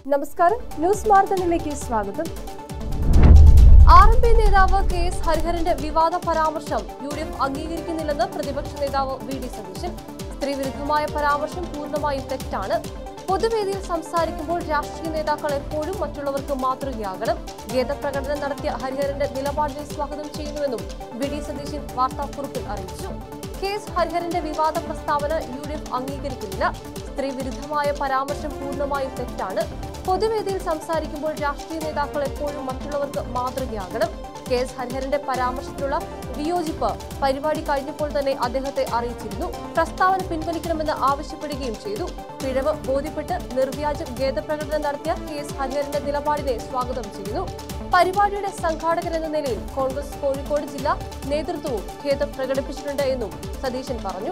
നമസ്കാരം ന്യൂസ് മാർത്തണിലേക്ക് സ്വാഗതം ആർ എം പി നേതാവ് കെ എസ് ഹരിഹരന്റെ വിവാദ പരാമർശം യു ഡി എഫ് അംഗീകരിക്കുന്നില്ലെന്ന് പ്രതിപക്ഷ നേതാവ് വി ഡി സതീശൻ സ്ത്രീവിരുദ്ധമായ പരാമർശം പൂർണ്ണമായും തെറ്റാണ് പൊതുവേദിയിൽ സംസാരിക്കുമ്പോൾ രാഷ്ട്രീയ നേതാക്കൾ എപ്പോഴും മറ്റുള്ളവർക്ക് മാതൃകയാകണം ഖേദപ്രകടനം നടത്തിയ ഹരിഹരന്റെ നിലപാടിനെ സ്വാഗതം ചെയ്യുന്നുവെന്നും വി ഡി സതീശൻ വാർത്താക്കുറിപ്പിൽ അറിയിച്ചു കെ എസ് ഹരിഹരന്റെ വിവാദ പ്രസ്താവന യു ഡി എഫ് അംഗീകരിക്കുന്നില്ല സ്ത്രീവിരുദ്ധമായ പരാമർശം പൂർണ്ണമായും തെറ്റാണ് പൊതുവേദിയിൽ സംസാരിക്കുമ്പോൾ രാഷ്ട്രീയ നേതാക്കൾ എപ്പോഴും മറ്റുള്ളവർക്ക് മാതൃകയാകണം കെ എസ് ഹരിഹരന്റെ പരാമർശത്തിലുള്ള വിയോജിപ്പ് പരിപാടി കഴിഞ്ഞപ്പോൾ തന്നെ അദ്ദേഹത്തെ അറിയിച്ചിരുന്നു പ്രസ്താവന പിൻവലിക്കണമെന്ന് ആവശ്യപ്പെടുകയും ചെയ്തു പിഴവ് ബോധ്യപ്പെട്ട് നിർവ്യാജ ഖേദപ്രകടനം നടത്തിയ കെ എസ് ഹരിഹരന്റെ നിലപാടിനെ സ്വാഗതം ചെയ്യുന്നു പരിപാടിയുടെ സംഘാടകരെന്ന നിലയിൽ കോൺഗ്രസ് കോഴിക്കോട് ജില്ലാ നേതൃത്വവും ഖേദം പ്രകടിപ്പിച്ചിട്ടുണ്ട് എന്നും സതീശൻ പറഞ്ഞു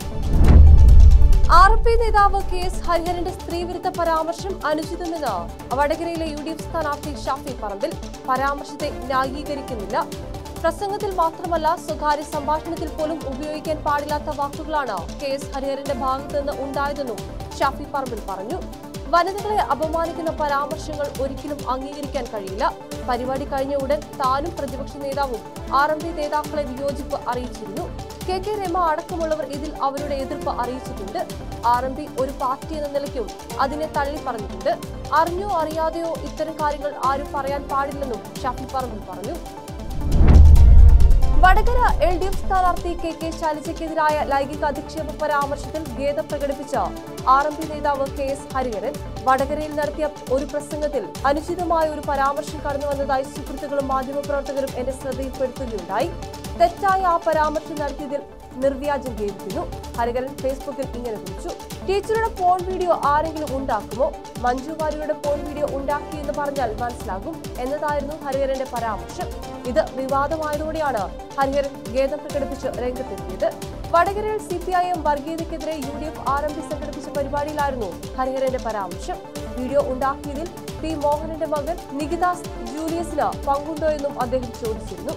ആർ പി നേതാവ് കെ എസ് ഹരിഹരന്റെ സ്ത്രീവിരുദ്ധ പരാമർശം അനുചിതമെന്ന് വടകരയിലെ യു ഡി എഫ് സ്ഥാനാർത്ഥി ഷാഫി പറമ്പിൽ പരാമർശത്തെ ന്യായീകരിക്കുന്നില്ല പ്രസംഗത്തിൽ മാത്രമല്ല സ്വകാര്യ സംഭാഷണത്തിൽ പോലും ഉപയോഗിക്കാൻ പാടില്ലാത്ത വാക്കുകളാണ് കെ എസ് ഹരിഹരന്റെ ഭാഗത്തു നിന്ന് ഉണ്ടായതെന്നും ഷാഫി പറമ്പിൽ പറഞ്ഞു വനിതകളെ അപമാനിക്കുന്ന പരാമർശങ്ങൾ ഒരിക്കലും അംഗീകരിക്കാൻ കഴിയില്ല പരിപാടി കഴിഞ്ഞ ഉടൻ താനും പ്രതിപക്ഷ നേതാവും ആർ എം പി നേതാക്കളെ വിയോജിപ്പ് അറിയിച്ചിരുന്നു കെ കെ രമ അടക്കമുള്ളവർ ഇതിൽ അവരുടെ എതിർപ്പ് അറിയിച്ചിട്ടുണ്ട് ആർ എം പി ഒരു പാർട്ടി എന്ന നിലയ്ക്കും അതിനെ തള്ളി പറഞ്ഞിട്ടുണ്ട് അറിഞ്ഞോ അറിയാതെയോ ഇത്തരം കാര്യങ്ങൾ ആരും പറയാൻ പാടില്ലെന്നും ഷാഫി പറമ്പിൽ പറഞ്ഞു വടകര എൽ ഡി എഫ് സ്ഥാനാർത്ഥി കെ കെ ശൈലജയ്ക്കെതിരായ ലൈംഗിക അധിക്ഷേപ പരാമർശത്തിൽ ഖേദം പ്രകടിപ്പിച്ച ആർ എം പി നേതാവ് കെ എസ് ഹരിഹരൻ വടകരയിൽ നടത്തിയ ഒരു പ്രസംഗത്തിൽ അനുചിതമായ ഒരു പരാമർശം കടന്നു വന്നതായി സുഹൃത്തുക്കളും മാധ്യമപ്രവർത്തകരും എന്റെ ശ്രദ്ധയിൽപ്പെടുത്തുകയുണ്ടായി തെറ്റായ ആ പരാമർശം നടത്തിയതിൽ നിർവ്യാജം ഖേദിക്കുന്നു ഹരിഹരൻ ഫേസ്ബുക്കിൽ ഇങ്ങനെ കുറിച്ചു ടീച്ചറുടെ ഫോൺ വീഡിയോ ആരെങ്കിലും ഉണ്ടാക്കുമോ മഞ്ജു വാര്യരുടെ ഫോൺ വീഡിയോ ഉണ്ടാക്കി എന്ന് പറഞ്ഞാൽ മനസ്സിലാകും എന്നതായിരുന്നു ഹരിഹരന്റെ പരാമർശം ഇത് വിവാദമായതോടെയാണ് ഹരിഹരൻ ഖേദം പ്രകടിപ്പിച്ച് രംഗത്തെത്തിയത് വടകരയിൽ സി പി ഐ എം വർഗീയതയ്ക്കെതിരെ U D F R M P സംഘടിപ്പിച്ച പരിപാടിയിലായിരുന്നു ഹരിഹരന്റെ പരാമർശം വീഡിയോ ഉണ്ടാക്കിയതിൽ പി മോഹനന്റെ മകൻ നികിതാസ് ജൂലിയസിന് പങ്കുണ്ടോ എന്നും അദ്ദേഹം ചോദിച്ചിരുന്നു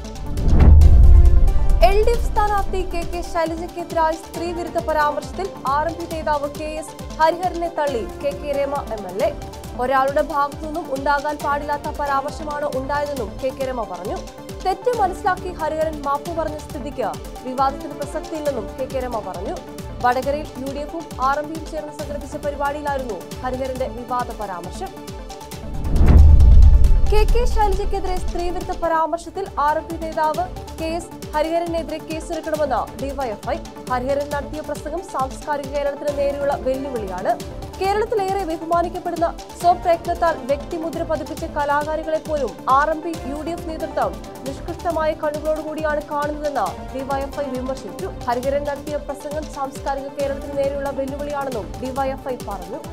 എൽ ഡി എഫ് സ്ഥാനാർത്ഥി കെ കെ ശൈലജയ്ക്കെതിരായ സ്ത്രീവിരുദ്ധ പരാമർശത്തിൽ ആർ എം പി നേതാവ് കെ എസ് ഹരിഹരനെ തള്ളി K K Rema M L A ഒരാളുടെ ഭാഗത്തു നിന്നും ഉണ്ടാകാൻ പാടില്ലാത്ത പരാമർശമാണ് ഉണ്ടായതെന്നും കെ കെ രമ പറഞ്ഞു തെറ്റ് മനസ്സിലാക്കി ഹരിഹരൻ മാപ്പ് പറഞ്ഞ സ്ഥിതിക്ക് വിവാദത്തിന് പ്രസക്തിയില്ലെന്നും കെ കെ രമ പറഞ്ഞു വടകരയിൽ യു ഡി എഫും ആർ എം പിയും ചേർന്ന് സംഘടിപ്പിച്ച പരിപാടിയിലായിരുന്നു ഹരിഹരന്റെ വിവാദ പരാമർശം കെ കെ ശൈലജയ്ക്കെതിരെ സ്ത്രീവിരുദ്ധ പരാമർശത്തിൽ ആർ എം പി നേതാവ് കെ എസ് ഹരിഹരനെതിരെ കേസെടുക്കണമെന്ന് ഡിവൈഎഫ്ഐ ഹരിഹരൻ നടത്തിയ പ്രസംഗം സാംസ്കാരിക കേരളത്തിന് നേരെയുള്ള വെല്ലുവിളിയാണ് കേരളത്തിലേറെ ബഹുമാനിക്കപ്പെടുന്ന സ്വപ്രയത്നത്താൽ വ്യക്തിമുദ്ര പതിപ്പിച്ച കലാകാരികളെ പോലും R M P U D F നേതൃത്വം നിഷ്കൃഷ്ടമായ കണ്ണുകളോടുകൂടിയാണ് കാണുന്നതെന്ന് ഡിവൈഎഫ്ഐ വിമർശിച്ചു ഹരിഹരൻ നടത്തിയ പ്രസംഗം സാംസ്കാരിക കേരളത്തിന് നേരെയുള്ള വെല്ലുവിളിയാണെന്നും ഡിവൈഎഫ്ഐ പറഞ്ഞു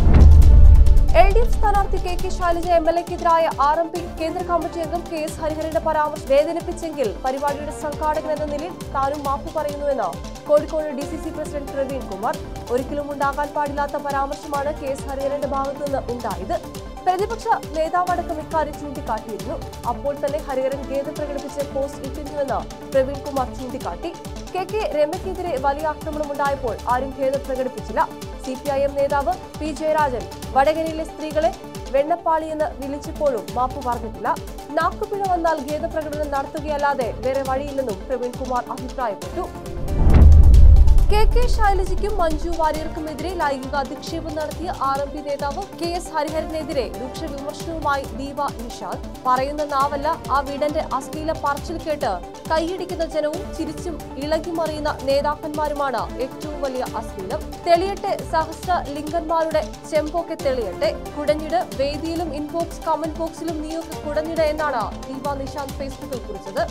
എൽ ഡി എഫ് സ്ഥാനാർത്ഥി K K Shailaja M L എക്കെതിരായ ആർ എം പി കേന്ദ്ര കമ്മിറ്റി അംഗം കെ എസ് ഹരിഹരന്റെ പരാമർശം വേദനിപ്പിച്ചെങ്കിൽ പരിപാടിയുടെ സംഘാടകൻ എന്ന നിലയിൽ താനും മാപ്പ് പറയുന്നുവെന്ന് Kozhikode D C C president Praveen Kumar ഒരിക്കലും ഉണ്ടാകാൻ പാടില്ലാത്ത പരാമർശമാണ് കെ എസ് ഹരിഹരന്റെ ഭാഗത്തു നിന്ന് ഉണ്ടായത് പ്രതിപക്ഷ നേതാവടക്കം ഇക്കാര്യം ചൂണ്ടിക്കാട്ടിയിരുന്നു അപ്പോൾ തന്നെ ഹരിഹരൻ ഖേദം പ്രകടിപ്പിച്ച് പോസ്റ്റ് ഇട്ടിരുന്നുവെന്ന് പ്രവീൺ കുമാർ ചൂണ്ടിക്കാട്ടി കെ കെ രമയ്ക്കെതിരെ വലിയ ആക്രമണം ഉണ്ടായപ്പോൾ ആരും ഖേദം പ്രകടിപ്പിച്ചില്ല സി പി ഐ എം നേതാവ് പി ജയരാജൻ വടകരയിലെ സ്ത്രീകളെ വെണ്ണപ്പാളിയെന്ന് വിളിച്ചപ്പോഴും മാപ്പ് പറഞ്ഞിട്ടില്ല നാക്കുപിഴ വന്നാൽ ഖേദപ്രകടനം നടത്തുകയല്ലാതെ വേറെ വഴിയില്ലെന്നും പ്രവീൺ കുമാർ അഭിപ്രായപ്പെട്ടു കെ കെ ശൈലജയ്ക്കും മഞ്ജു വാര്യർക്കുമെതിരെ ലൈംഗിക അധിക്ഷേപം നടത്തിയ ആർ എം പി നേതാവ് കെ എസ് ഹരിഹരനെതിരെ രൂക്ഷ വിമർശനവുമായി ദീപ നിഷാദ് പറയുന്ന നാവല്ല ആ വീടന്റെ അശ്ലീല പറച്ചിൽ കേട്ട് കൈയടിക്കുന്ന ജനവും ചിരിച്ചും ഇളകിമറിയുന്ന നേതാക്കന്മാരുമാണ് ഏറ്റവും വലിയ അശ്ലീലം തെളിയട്ടെ സഹസ്ര ലിംഗന്മാരുടെ ചെമ്പോക്കെ തെളിയട്ടെ കുടഞ്ഞിട് വേദിയിലും ഇൻബോക്സ് കമന്റ് ബോക്സിലും നീയൊക്കെ കുടഞ്ഞിട എന്നാണ് ദീപ നിഷാന്ത് ഫേസ്ബുക്കിൽ കുറിച്ചത്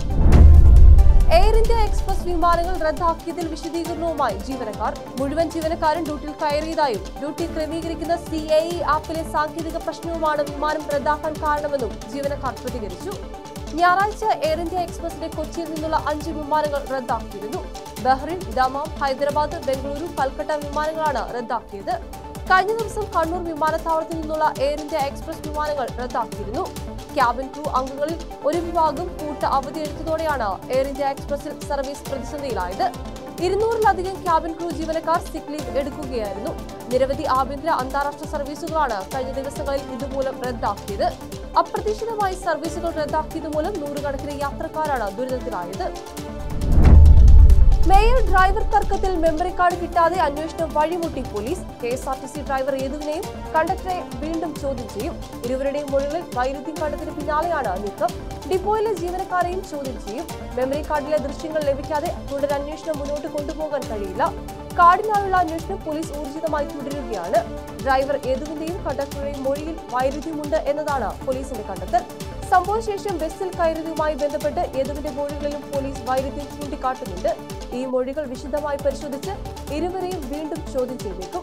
എയർ ഇന്ത്യ എക്സ്പ്രസ് വിമാനങ്ങൾ റദ്ദാക്കിയതിൽ വിശദീകരണവുമായി ജീവനക്കാർ മുഴുവൻ ജീവനക്കാരും ഡ്യൂട്ടിയിൽ കയറിയതായും ഡ്യൂട്ടി ക്രമീകരിക്കുന്ന സി എ ഇ ആപ്പിലെ സാങ്കേതിക പ്രശ്നവുമാണ് വിമാനം റദ്ദാക്കാൻ കാരണമെന്നും ജീവനക്കാർ പ്രതികരിച്ചു ഞായറാഴ്ച എയർ ഇന്ത്യ എക്സ്പ്രസിന്റെ കൊച്ചിയിൽ നിന്നുള്ള അഞ്ച് വിമാനങ്ങൾ റദ്ദാക്കിയിരുന്നു ബഹ്റിൻ ദമാം ഹൈദരാബാദ് ബംഗളൂരു കൽക്കട്ട വിമാനങ്ങളാണ് റദ്ദാക്കിയത് കഴിഞ്ഞ ദിവസം കണ്ണൂർ വിമാനത്താവളത്തിൽ നിന്നുള്ള എയർ ഇന്ത്യ എക്സ്പ്രസ് വിമാനങ്ങൾ റദ്ദാക്കിയിരുന്നു ക്യാബിൻ ക്രൂ അംഗങ്ങളിൽ ഒരു വിഭാഗം കൂട്ട അവധി എടുത്തതോടെയാണ് എയർ ഇന്ത്യ എക്സ്പ്രസിൽ സർവീസ് പ്രതിസന്ധിയിലായത് ഇരുന്നൂറിലധികം ക്യാബിൻ ക്രൂ ജീവനക്കാർ സിക്ക് ലീവ് എടുക്കുകയായിരുന്നു നിരവധി ആഭ്യന്തര അന്താരാഷ്ട്ര സർവീസുകളാണ് കഴിഞ്ഞ ദിവസങ്ങളിൽ ഇതുമൂലം റദ്ദാക്കിയത് അപ്രതീക്ഷിതമായി സർവീസുകൾ റദ്ദാക്കിയത് മൂലം നൂറുകണക്കിന് യാത്രക്കാരാണ് ദുരിതത്തിലായത് മേയർ ഡ്രൈവർ തർക്കത്തിൽ മെമ്മറി കാർഡ് കിട്ടാതെ അന്വേഷണം വഴിമുട്ടി police K S R T C driver ഏതുവിനെയും കണ്ടക്ടറെ വീണ്ടും ചോദ്യം ചെയ്യും ഇരുവരുടെയും മൊഴികളിൽ വൈരുദ്ധ്യം കണ്ടതിന് പിന്നാലെയാണ് നീക്കം ഡിപ്പോയിലെ ജീവനക്കാരെയും ചോദ്യം ചെയ്യും മെമ്മറി കാർഡിലെ ദൃശ്യങ്ങൾ ലഭിക്കാതെ തുടരന്വേഷണം മുന്നോട്ട് കൊണ്ടുപോകാൻ കഴിയില്ല കാർഡിനായുള്ള അന്വേഷണം പോലീസ് ഊർജിതമായി തുടരുകയാണ് ഡ്രൈവർ ഏതുവിന്റെയും കണ്ടക്ടറുടെയും മൊഴിയിൽ വൈരുദ്ധ്യമുണ്ട് എന്നതാണ് പോലീസിന്റെ കണ്ടെത്തൽ സംഭവശേഷം ബസ്സിൽ കയറിയതുമായി ബന്ധപ്പെട്ട് യദുവിന്റെ മൊഴികളിലും പോലീസ് വൈരുദ്ധ്യം ചൂണ്ടിക്കാട്ടുന്നുണ്ട് ഈ മൊഴികൾ വിശദമായി പരിശോധിച്ച് ഇരുവരെയും വീണ്ടും ചോദ്യം ചെയ്തേക്കും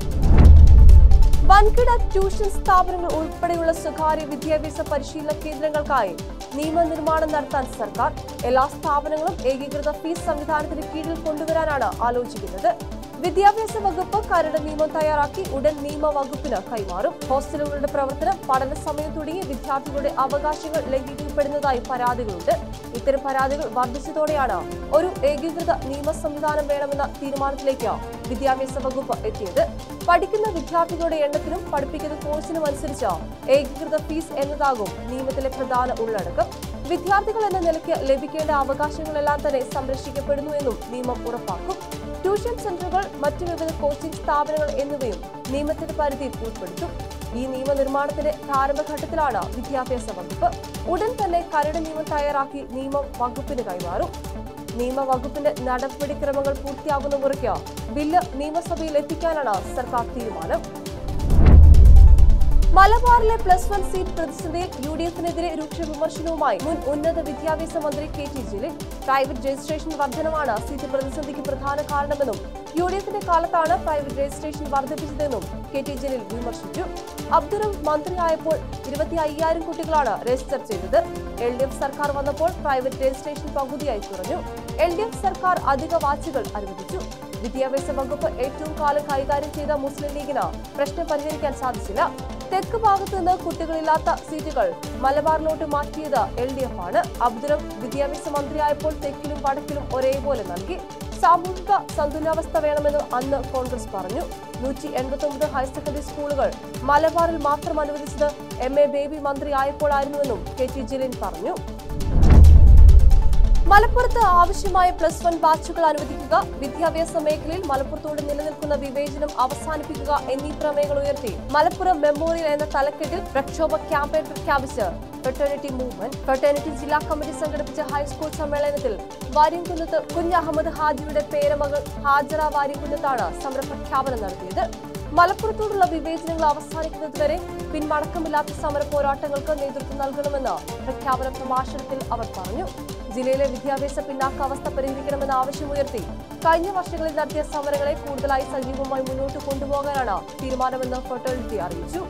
വൻകിട ട്യൂഷൻ സ്ഥാപനങ്ങൾ ഉൾപ്പെടെയുള്ള സ്വകാര്യ വിദ്യാഭ്യാസ പരിശീലന കേന്ദ്രങ്ങൾക്കായി നിയമനിർമ്മാണം നടത്താൻ സർക്കാർ എല്ലാ സ്ഥാപനങ്ങളും ഏകീകൃത ഫീസ് സംവിധാനത്തിന് കീഴിൽ കൊണ്ടുവരാനാണ് ആലോചിക്കുന്നത് വിദ്യാഭ്യാസ വകുപ്പ് കരട് നിയമം തയ്യാറാക്കി ഉടൻ നിയമ വകുപ്പിന് കൈമാറും ഹോസ്റ്റലുകളുടെ പ്രവർത്തനം പഠന സമയം തുടങ്ങി വിദ്യാർത്ഥികളുടെ അവകാശങ്ങൾ ലംഘിക്കപ്പെടുന്നതായി പരാതികളുണ്ട് ഇത്തരം പരാതികൾ വർദ്ധിച്ചതോടെയാണ് ഒരു ഏകീകൃത നിയമ സംവിധാനം വേണമെന്ന തീരുമാനത്തിലേക്ക് വിദ്യാഭ്യാസ വകുപ്പ് എത്തിയത് പഠിക്കുന്ന വിദ്യാർത്ഥികളുടെ എണ്ണത്തിനും പഠിപ്പിക്കുന്ന കോഴ്സിനും അനുസരിച്ച് ഏകീകൃത ഫീസ് എന്നതാകും നിയമത്തിലെ പ്രധാന ഉള്ളടക്കം വിദ്യാർത്ഥികൾ എന്ന നിലയ്ക്ക് ലഭിക്കേണ്ട അവകാശങ്ങളെല്ലാം തന്നെ സംരക്ഷിക്കപ്പെടുന്നു എന്നും നിയമം ഉറപ്പാക്കും ട്യൂഷൻ സെന്ററുകൾ മറ്റു വിവിധ കോച്ചിംഗ് സ്ഥാപനങ്ങൾ എന്നിവയും നിയമത്തിന്റെ പരിധിയിൽ ഉൾപ്പെടുത്തും ഈ നിയമനിർമ്മാണത്തിന്റെ പ്രാരംഭഘട്ടത്തിലാണ് വിദ്യാഭ്യാസ വകുപ്പ് ഉടൻ തന്നെ കരട് നിയമം തയ്യാറാക്കി നിയമം വകുപ്പിന് കൈമാറും നിയമവകുപ്പിന്റെ നടപടിക്രമങ്ങൾ പൂർത്തിയാകുന്ന മുറയ്ക്ക് ബില്ല് നിയമസഭയിൽ എത്തിക്കാനാണ് സർക്കാർ തീരുമാനം മലബാറിലെ പ്ലസ് വൺ സീറ്റ് പ്രതിസന്ധിയിൽ യു ഡി എഫിനെതിരെ രൂക്ഷ വിമർശനവുമായി മുൻ ഉന്നത വിദ്യാഭ്യാസ മന്ത്രി K T Jaleel private registration വർധനമാണ് സീറ്റ് പ്രതിസന്ധിക്ക് പ്രധാന കാരണമെന്നും യു ഡി എഫിന്റെ കാലത്താണ് പ്രൈവറ്റ് രജിസ്ട്രേഷൻ വർദ്ധിപ്പിച്ചതെന്നും കെ ടി ജലീൽ വിമർശിച്ചു അബ്ദുറഫ് മന്ത്രിയായപ്പോൾ ഇരുപത്തി അയ്യായിരം കുട്ടികളാണ് രജിസ്റ്റർ ചെയ്തത് എൽ ഡി എഫ് സർക്കാർ വന്നപ്പോൾ പ്രൈവറ്റ് രജിസ്ട്രേഷൻ പകുതിയായി കുറഞ്ഞു എൽ ഡി എഫ് സർക്കാർ അധിക വാച്ചുകൾ അനുവദിച്ചു വിദ്യാഭ്യാസ വകുപ്പ് ഏറ്റവും കാലം കൈകാര്യം ചെയ്ത മുസ്ലിം ലീഗിന് പ്രശ്നം പരിഹരിക്കാൻ സാധിച്ചില്ല തെക്ക് ഭാഗത്ത് നിന്ന് കുട്ടികളില്ലാത്ത സീറ്റുകൾ മലബാറിലോട്ട് മാറ്റിയത് എൽ ഡി എഫ് ആണ് അബ്ദുറം വിദ്യാഭ്യാസ മന്ത്രിയായപ്പോൾ തെക്കിലും വടക്കിലും ഒരേപോലെ നൽകി സാമൂഹിക സന്തുലിതാവസ്ഥ വേണമെന്ന് അന്ന് കോൺഗ്രസ് പറഞ്ഞു നൂറ്റി എൺപത്തി ഒമ്പത് ഹയർ സെക്കൻഡറി സ്കൂളുകൾ മലബാറിൽ മാത്രം അനുവദിച്ചത് എം എ ബേബി മന്ത്രിയായപ്പോഴായിരുന്നുവെന്നും കെ ടി ജലീൽ പറഞ്ഞു മലപ്പുറത്ത് ആവശ്യമായ പ്ലസ് വൺ ബാച്ചുകൾ അനുവദിക്കുക വിദ്യാഭ്യാസ മേഖലയിൽ മലപ്പുറത്തോട് നിലനിൽക്കുന്ന വിവേചനം അവസാനിപ്പിക്കുക എന്നീ പ്രമേയങ്ങൾ ഉയർത്തി മലപ്പുറം മെമ്മോറിയൽ എന്ന തലക്കെട്ടിൽ പ്രക്ഷോഭ ക്യാമ്പയിൻ പ്രഖ്യാപിച്ച് ഫെറ്റേണിറ്റി മൂവ്മെന്റ് ഫെറ്റേണിറ്റി ജില്ലാ കമ്മിറ്റി സംഘടിപ്പിച്ച ഹൈസ്കൂൾ സമ്മേളനത്തിൽ വാര്യംകുന്നത്ത് കുഞ്ഞഹമ്മദ് ഹാജിയുടെ പേരമകൾ ഹാജറ വാര്യംകുന്നത്താണ് സമരപ്രഖ്യാപനം നടത്തിയത് മലപ്പുറത്തോടുള്ള വിവേചനങ്ങൾ അവസാനിക്കുന്നതുവരെ പിന്മടക്കമില്ലാത്ത സമര പോരാട്ടങ്ങൾക്ക് നേതൃത്വം നൽകണമെന്ന് പ്രഖ്യാപന പ്രഭാഷണത്തിൽ അവർ പറഞ്ഞു ജില്ലയിലെ വിദ്യാഭ്യാസ പിന്നാക്കാവസ്ഥ പരിഹരിക്കണമെന്ന ആവശ്യമുയർത്തി കഴിഞ്ഞ വർഷങ്ങളിൽ നടത്തിയ സമരങ്ങളെ കൂടുതലായി സജീവമായി മുന്നോട്ട് കൊണ്ടുപോകാനാണ് തീരുമാനമെന്ന് ഫെർട്ടിലിറ്റി അറിയിച്ചു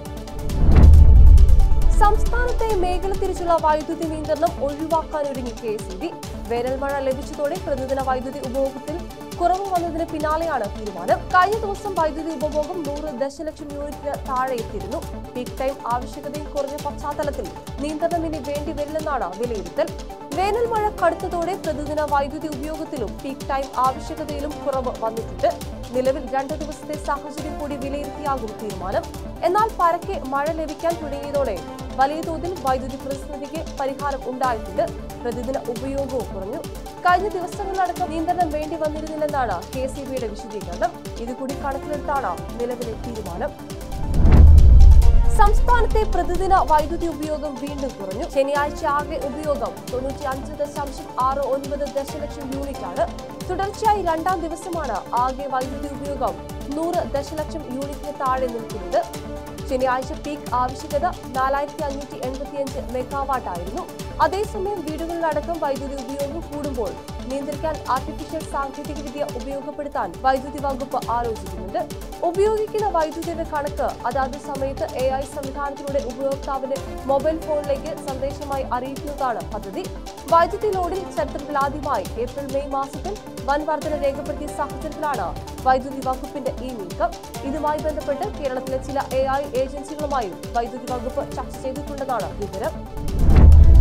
സംസ്ഥാനത്തെ മേഖല തിരിച്ചുള്ള വൈദ്യുതി നിയന്ത്രണം ഒഴിവാക്കാനൊരുങ്ങി കെ എസ് ഇ ബി വേനൽ മഴ ലഭിച്ചതോടെ പ്രതിദിന വൈദ്യുതി ഉപഭോഗത്തിൽ കുറവ് വന്നതിന് പിന്നാലെയാണ് തീരുമാനം കഴിഞ്ഞ ദിവസം വൈദ്യുതി ഉപഭോഗം നൂറ് ദശലക്ഷം യൂണിറ്റിന് താഴെ എത്തിയിരുന്നു പീക്ക് ടൈം ആവശ്യകതയും കുറഞ്ഞ പശ്ചാത്തലത്തിൽ നിയന്ത്രണം ഇനി വേണ്ടി വരില്ലെന്നാണ് വിലയിരുത്തൽ വേനൽ മഴ കടുത്തതോടെ പ്രതിദിന വൈദ്യുതി ഉപയോഗത്തിലും പീക്ക് ടൈം ആവശ്യകതയിലും കുറവ് വന്നിട്ടുണ്ട് നിലവിൽ രണ്ടു ദിവസത്തെ സാഹചര്യം കൂടി വിലയിരുത്തിയാകും തീരുമാനം എന്നാൽ പരക്കെ മഴ ലഭിക്കാൻ തുടങ്ങിയതോടെ വലിയ തോതിൽ വൈദ്യുതി പ്രതിസന്ധിക്ക് പരിഹാരം ഉണ്ടായിട്ടുണ്ട് പ്രതിദിന ഉപയോഗവും കുറഞ്ഞു കഴിഞ്ഞ ദിവസങ്ങളിലടക്കം നിയന്ത്രണം വേണ്ടി വന്നിരുന്നില്ലെന്നാണ് കെ സി ബിയുടെ വിശദീകരണം ഇതുകൂടി കണക്കിലെടുത്താണ് നിലവിലെ തീരുമാനം സംസ്ഥാനത്തെ പ്രതിദിന വൈദ്യുതി ഉപയോഗം വീണ്ടും കുറഞ്ഞു ശനിയാഴ്ച ആകെ ഉപയോഗം തൊണ്ണൂറ്റി അഞ്ച് ദശാംശം ആറ് ഒൻപത് ദശലക്ഷം യൂണിറ്റാണ് തുടർച്ചയായി രണ്ടാം ദിവസമാണ് ആകെ വൈദ്യുതി ഉപയോഗം നൂറ് ദശലക്ഷം യൂണിറ്റിന് താഴെ നിൽക്കുന്നത് ശനിയാഴ്ച പീക്ക് ആവശ്യകത നാലായിരത്തി അഞ്ഞൂറ്റി എൺപത്തിയഞ്ച് മെഗാവാട്ട് ആയിരുന്നു അതേസമയം വീടുകളിലടക്കം വൈദ്യുതി ഉപയോഗം കൂടുമ്പോൾ നിയന്ത്രിക്കാൻ ആർട്ടിഫിഷ്യൽ സാങ്കേതികവിദ്യ ഉപയോഗപ്പെടുത്താൻ വൈദ്യുതി വകുപ്പ് ആലോചിക്കുന്നുണ്ട് ഉപയോഗിക്കുന്ന വൈദ്യുതിയുടെ കണക്ക് അതാത് സമയത്ത് എ ഐ സംവിധാനത്തിലൂടെ ഉപഭോക്താവിന്റെ മൊബൈൽ ഫോണിലേക്ക് സന്ദേശമായി അറിയിക്കുന്നതാണ് പദ്ധതി വൈദ്യുതി ലോഡിൽ ചരിത്രത്തിലാദ്യമായി ഏപ്രിൽ മെയ് മാസത്തിൽ വൻ വർധന രേഖപ്പെടുത്തിയ സാഹചര്യത്തിലാണ് വൈദ്യുതി വകുപ്പിന്റെ ഈ നീക്കം ഇതുമായി ബന്ധപ്പെട്ട് കേരളത്തിലെ ചില എ ഐ ഏജൻസികളുമായും വൈദ്യുതി വകുപ്പ് ചർച്ച ചെയ്തിട്ടുണ്ടെന്നാണ് വിവരം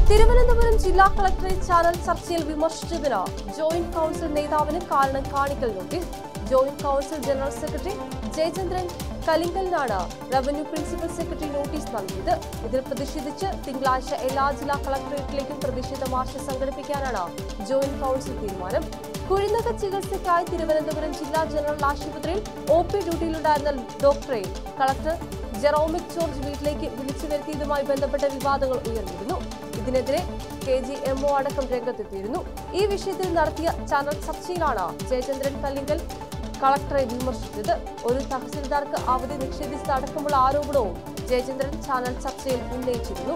തിരുവനന്തപുരം ജില്ലാ കളക്ടറേറ്റ് ചാനൽ ചർച്ചയിൽ വിമർശിച്ചതിന് ജോയിന്റ് കൌൺസിൽ നേതാവിന് കാരണം കാണിക്കൽ notice joint council general secretary Jayachandran കലിങ്കലിനാണ് റവന്യൂ പ്രിൻസിപ്പൽ സെക്രട്ടറി നോട്ടീസ് നൽകിയത് ഇതിൽ പ്രതിഷേധിച്ച് തിങ്കളാഴ്ച എല്ലാ ജില്ലാ കളക്ടറേറ്റിലേക്കും പ്രതിഷേധ മാർച്ച് സംഘടിപ്പിക്കാനാണ് ജോയിന്റ് കൌൺസിൽ തീരുമാനം കുഴിനക ചികിത്സയ്ക്കായി തിരുവനന്തപുരം ജില്ലാ ജനറൽ ആശുപത്രിയിൽ ഒ പി ഡ്യൂട്ടിയിലുണ്ടായിരുന്ന ഡോക്ടറെ കളക്ടർ ജെറോമിക് ജോർജ് വീട്ടിലേക്ക് വിളിച്ചു വരുത്തിയതുമായി ബന്ധപ്പെട്ട വിവാദങ്ങൾ ഉയർന്നിരുന്നു ഇതിനെതിരെ കെ ജി എം ഒ അടക്കം രംഗത്തെത്തിയിരുന്നു ഈ വിഷയത്തിൽ നടത്തിയ ചാനൽ ചർച്ചയിലാണ് ജയചന്ദ്രൻ കല്ലിങ്കൽ കളക്ടറെ വിമർശിച്ചത് ഒരു തഹസിൽദാർക്ക് അവധി നിഷേധിച്ചതടക്കമുള്ള ആരോപണവും ജയചന്ദ്രൻ ചാനൽ ചർച്ചയിൽ ഉന്നയിച്ചിരുന്നു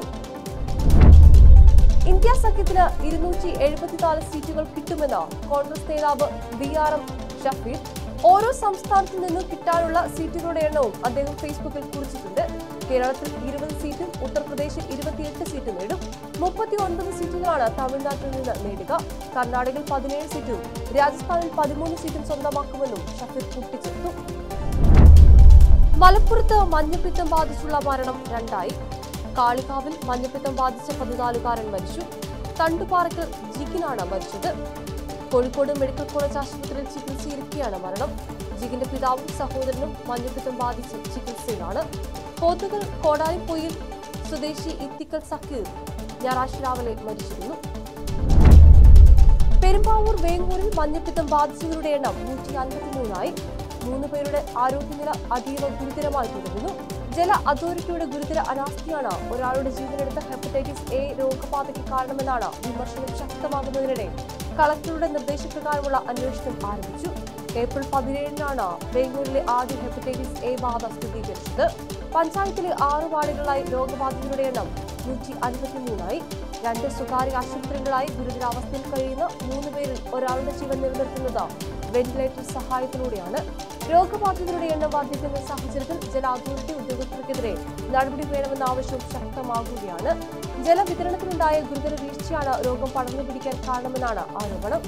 ഇന്ത്യ സഖ്യത്തിന് ഇരുന്നൂറ്റി എഴുപത്തിനാല് സീറ്റുകൾ കിട്ടുമെന്ന് കോൺഗ്രസ് നേതാവ് ബി ആർ എം ഷഫീർ ഓരോ സംസ്ഥാനത്തു നിന്നും കിട്ടാനുള്ള സീറ്റുകളുടെ എണ്ണവും അദ്ദേഹം ഫേസ്ബുക്കിൽ കുറിച്ചിട്ടുണ്ട് കേരളത്തിൽ ഇരുപത് സീറ്റും ഉത്തർപ്രദേശിൽ ഇരുപത്തിയെട്ട് സീറ്റ് നേടും മുപ്പത്തി ഒൻപത് സീറ്റുകളാണ് തമിഴ്നാട്ടിൽ നിന്ന് നേടുക കർണാടകയിൽ പതിനേഴ് സീറ്റും രാജസ്ഥാനിൽ പതിമൂന്ന് സീറ്റും സ്വന്തമാക്കുമെന്നും ഷഫീർ കൂട്ടിച്ചേർത്തു മലപ്പുറത്ത് മഞ്ഞപ്പിത്തം ബാധിച്ചുള്ള മരണം രണ്ടായി കാളികാവിൽ മഞ്ഞപ്പിത്തം ബാധിച്ച പതിനാലുകാരൻ മരിച്ചു തണ്ടുപാറയ്ക്കൽ ജിഗിനാണ് മരിച്ചത് കോഴിക്കോട് മെഡിക്കൽ കോളേജ് ആശുപത്രിയിൽ ചികിത്സയിരിക്കെയാണ് മരണം ജിഗിന്റെ പിതാവും സഹോദരനും മഞ്ഞപ്പിത്തം ബാധിച്ച് ചികിത്സയിലാണ് പോത്തുകൽ കോടാലിപ്പൊയിൽ സ്വദേശി ഇത്തിക്കൽ സക്കീർ ഞായറാഴ്ച രാവിലെ മരിച്ചിരുന്നു പെരുമ്പാവൂർ വേങ്ങൂരിൽ മഞ്ഞപ്പിത്തം ബാധിച്ചവരുടെ എണ്ണം നൂറ്റി അൻപത്തിമൂന്നായി മൂന്ന് പേരുടെ ആരോഗ്യനില അതീവ ഗുരുതരമായി തുടരുന്നു ജല അതോറിറ്റിയുടെ ഗുരുതര അനാസ്ഥയാണ് ഒരാളുടെ ജീവനെടുത്ത ഹെപ്പറ്റൈറ്റിസ് എ രോഗബാധയ്ക്ക് കാരണമെന്നാണ് വിമർശനം ശക്തമാകുന്നതിനിടെ കളക്ടറുടെ നിർദ്ദേശപ്രകാരമുള്ള അന്വേഷണം ആരംഭിച്ചു ഏപ്രിൽ പതിനേഴിനാണ് വേങ്ങൂരിലെ ആദ്യ ഹെപ്പറ്റൈറ്റിസ് എ ബാധ സ്ഥിരീകരിച്ചത് പഞ്ചായത്തിലെ ആറ് വാർഡുകളിലായി രോഗബാധിതരുടെ എണ്ണം നൂറ്റി അൻപത്തിമൂന്നായി രണ്ട് സ്വകാര്യ ആശുപത്രികളായി ഗുരുതരാവസ്ഥയിൽ കഴിയുന്ന മൂന്ന് പേരിൽ ഒരാളുടെ ജീവൻ നിലനിർത്തുന്നത് വെന്റിലേറ്റർ സഹായത്തിലൂടെയാണ് രോഗബാധിതരുടെ എണ്ണം വർദ്ധിക്കുന്ന സാഹചര്യത്തിൽ ജല അതോറിറ്റി ഉദ്യോഗസ്ഥർക്കെതിരെ നടപടി വേണമെന്ന ആവശ്യം ശക്തമാകുകയാണ് ജലവിതരണത്തിലുണ്ടായ ഗുരുതര വീഴ്ചയാണ് രോഗം പടർന്നു പിടിക്കാൻ കാരണമെന്നാണ് ആരോപണം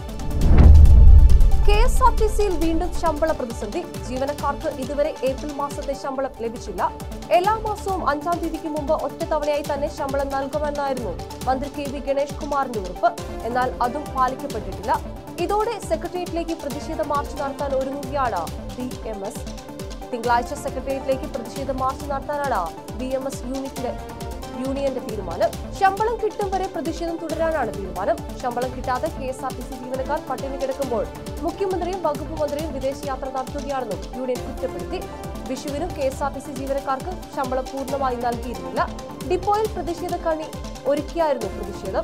കെ എസ് ആർ ടി സിയിൽ വീണ്ടും ശമ്പള പ്രതിസന്ധി ജീവനക്കാർക്ക് ഇതുവരെ ഏപ്രിൽ മാസത്തെ ശമ്പളം ലഭിച്ചില്ല എല്ലാ മാസവും അഞ്ചാം തീയതിക്ക് മുമ്പ് ഒറ്റത്തവണയായി തന്നെ ശമ്പളം നൽകുമെന്നായിരുന്നു മന്ത്രി കെ വി ഗണേഷ് കുമാറിന്റെ ഉറപ്പ് എന്നാൽ അതും പാലിക്കപ്പെട്ടിട്ടില്ല ഇതോടെ സെക്രട്ടേറിയറ്റിലേക്ക് പ്രതിഷേധ മാർച്ച് നടത്താൻ ഒരുങ്ങുകയാണ് ബി എം എസ് തിങ്കളാഴ്ച സെക്രട്ടേറിയറ്റിലേക്ക് പ്രതിഷേധ മാർച്ച് നടത്താനാണ് ബി എം എസ് യൂണിറ്റിന്റെ യൂണിയന്റെ തീരുമാനം ശമ്പളം കിട്ടും വരെ പ്രതിഷേധം തുടരാനാണ് തീരുമാനം ശമ്പളം കിട്ടാതെ K S R T C ജീവനക്കാർ പട്ടിണി കിടക്കുമ്പോൾ മുഖ്യമന്ത്രിയും വകുപ്പ് മന്ത്രിയും വിദേശയാത്ര നടത്തുകയാണെന്നും യൂണിയൻ കുറ്റപ്പെടുത്തി വിഷുവിനും K S R T C ജീവനക്കാർക്ക് ശമ്പളം പൂർണ്ണമായി നൽകിയിരുന്നില്ല ഡിപ്പോയിൽ പ്രതിഷേധ കണി ഒരുക്കിയായിരുന്നു പ്രതിഷേധം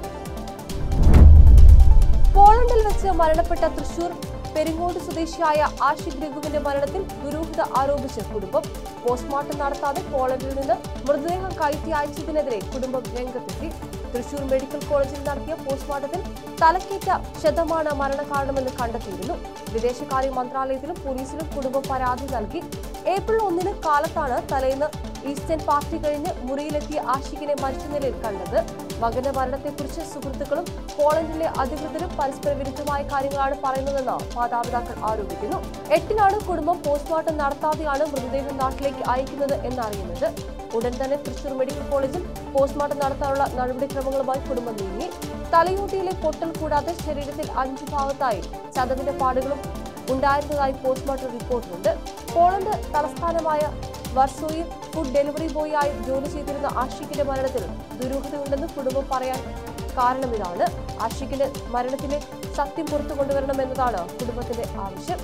പോളണ്ടിൽ വെച്ച് മരണപ്പെട്ട തൃശൂർ പെരിങ്ങോട് സ്വദേശിയായ ആഷിഖ് രഘുവിന്റെ മരണത്തിൽ ദുരൂഹത ആരോപിച്ച് കുടുംബം പോസ്റ്റ്മോർട്ടം നടത്താതെ പോളണ്ടിൽ നിന്ന് മൃതദേഹം കയറ്റി അയച്ചതിനെതിരെ കുടുംബം രംഗത്തെത്തി തൃശൂർ മെഡിക്കൽ കോളേജിൽ നടത്തിയ പോസ്റ്റ്മോർട്ടത്തിൽ തലക്കേറ്റ ക്ഷതമാണ് മരണകാരണമെന്ന് കണ്ടെത്തിയിരുന്നു വിദേശകാര്യ മന്ത്രാലയത്തിലും പോലീസിലും കുടുംബം പരാതി നൽകി ഏപ്രിൽ ഒന്നിന് കാലത്താണ് തലേന്ന് ഈസ്റ്റേൺ പാർട്ടി കഴിഞ്ഞ് മുറിയിലെത്തിയ ആഷിഖിനെ മരിച്ച നിലയിൽ കണ്ടത് മകന്റെ മരണത്തെക്കുറിച്ച് സുഹൃത്തുക്കളും പോളണ്ടിലെ അധികൃതരും പരസ്പര വിരുദ്ധമായ കാര്യങ്ങളാണ് പറയുന്നതെന്ന് മാതാപിതാക്കൾ ആരോപിക്കുന്നു എട്ടിനാണ് കുടുംബം പോസ്റ്റ്മോർട്ടം നടത്താതെയാണ് മൃതദേഹം നാട്ടിലേക്ക് അയക്കുന്നത് എന്നറിയുന്നത് ഉടൻ തന്നെ തൃശൂർ മെഡിക്കൽ കോളേജിൽ പോസ്റ്റ്മോർട്ടം നടത്താനുള്ള നടപടിക്രമങ്ങളുമായി കുടുംബം നീങ്ങി തലയോട്ടിയിലെ പൊട്ടൽ കൂടാതെ ശരീരത്തിൽ അഞ്ചു ഭാഗത്തായി ചതവിന്റെ പാടുകളും ഉണ്ടായിരുന്നതായി പോസ്റ്റ്മോർട്ടം റിപ്പോർട്ടിലുണ്ട് പോളണ്ട് തലസ്ഥാനമായ വർസോയിൽ ഫുഡ് ഡെലിവറി ബോയ് ആയി ജോലി ചെയ്തിരുന്ന ആഷിഖിന്റെ മരണത്തിൽ ദുരൂഹതയുണ്ടെന്ന് കുടുംബം പറയാൻ കാരണം ഇതാണ് ആഷിഖിന്റെ മരണത്തിലെ സത്യം പുറത്തു കൊണ്ടുവരണമെന്നതാണ് കുടുംബത്തിന്റെ ആവശ്യം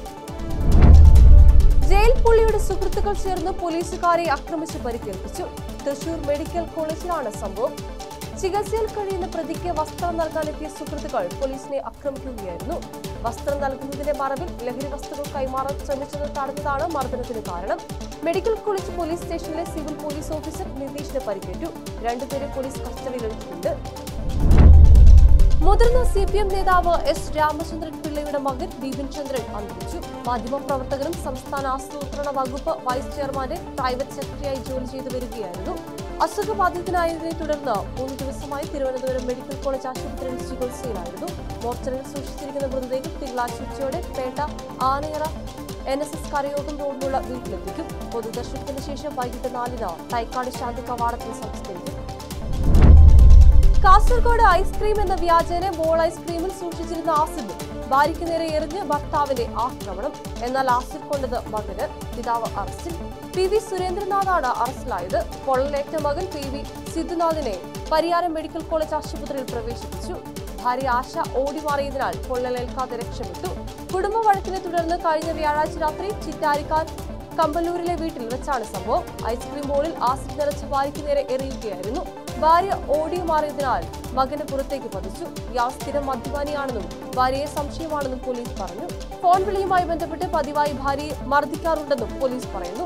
ജയിൽ പുള്ളിയുടെ സുഹൃത്തുക്കൾ ചേർന്ന് പോലീസുകാരെ ആക്രമിച്ച് പരിക്കേൽപ്പിച്ചു തൃശൂർ മെഡിക്കൽ കോളേജിലാണ് സംഭവം ചികിത്സയിൽ കഴിയുന്ന പ്രതിക്ക് വസ്ത്രം നൽകാനെത്തിയ സുഹൃത്തുക്കൾ പോലീസിനെ ആക്രമിക്കുകയായിരുന്നു വസ്ത്രം നൽകുന്നതിന്റെ മറവിൽ ലഹരി വസ്തുക്കൾ കൈമാറാൻ ശ്രമിച്ചത് തടഞ്ഞതാണ് മർദ്ദനത്തിന് കാരണം മെഡിക്കൽ കോളേജ് പോലീസ് സ്റ്റേഷനിലെ സിവിൽ പോലീസ് ഓഫീസർ നിതീഷിന് പരിക്കേറ്റു രണ്ടുപേരെ പോലീസ് കസ്റ്റഡിയിലെടുത്തിട്ടുണ്ട് മുതിർന്ന സി പി എം നേതാവ് എസ് രാമചന്ദ്രൻ പിള്ളയുടെ മകൻ ബിപിൻ ചന്ദ്രൻ അന്തരിച്ചു മാധ്യമപ്രവർത്തകനും സംസ്ഥാന ആസൂത്രണ വകുപ്പ് വൈസ് ചെയർമാന്റെ പ്രൈവറ്റ് സെക്രട്ടറിയായി ജോലി ചെയ്തു വരികയായിരുന്നു അസുഖബാധിതനായതിനെ തുടർന്ന് മൂന്ന് ദിവസമായി തിരുവനന്തപുരം മെഡിക്കൽ കോളേജ് ആശുപത്രിയിൽ ചികിത്സയിലായിരുന്നു മോർച്ചറിൽ സൂക്ഷിച്ചിരിക്കുന്ന മൃതദേഹം തിങ്കളാഴ്ച ഉച്ചയോടെ Pettah Anayara N S S കരയോഗം റോഡിലുള്ള വീട്ടിലെത്തിക്കും പൊതുദർശനത്തിന് ശേഷം വൈകിട്ട് നാലിന് തൈക്കാട് ശാന്തി കവാടത്തിൽ സംസ്കരിക്കും കാസർഗോഡ് ഐസ്ക്രീം എന്ന വ്യാജേന മോൾ ഐസ്ക്രീമിൽ സൂക്ഷിച്ചിരുന്ന ആസിഡ് ഭാര്യയ്ക്ക് നേരെ എറിഞ്ഞ് ഭർത്താവിന്റെ ആക്രമണം എന്നാൽ ആസിഡ് കൊണ്ടത് മകന് പിതാവ് അറസ്റ്റിൽ പി വി സുരേന്ദ്രനാഥാണ് അറസ്റ്റിലായത് പൊള്ളലേറ്റ മകൻ പി വി സിദ്ധുനാഥിനെ പരിയാരം മെഡിക്കൽ കോളേജ് ആശുപത്രിയിൽ പ്രവേശിപ്പിച്ചു ഭാര്യ ആശ ഓടിമാറിയതിനാൽ പൊള്ളലേൽക്കാതെ രക്ഷപ്പെട്ടു കുടുംബ വഴക്കിനെ തുടർന്ന് കഴിഞ്ഞ വ്യാഴാഴ്ച രാത്രി ചിറ്റാരിക്കാർ കമ്പല്ലൂരിലെ വീട്ടിൽ വെച്ചാണ് സംഭവം ഐസ്ക്രീം ബോളിൽ ആസിഡ് നിറച്ച് ഭാര്യയ്ക്ക് നേരെ എറിയുകയായിരുന്നു ഭാര്യ ഓടി മാറിയതിനാൽ മകന് പുറത്തേക്ക് പതിച്ചു ഇയാൾ സ്ഥിരം മദ്യപാനിയാണെന്നും ഭാര്യയെ സംശയമാണെന്നും പോലീസ് പറഞ്ഞു ഫോൺ വിളിയുമായി ബന്ധപ്പെട്ട് പതിവായി ഭാര്യയെ മർദ്ദിക്കാറുണ്ടെന്നും പോലീസ് പറയുന്നു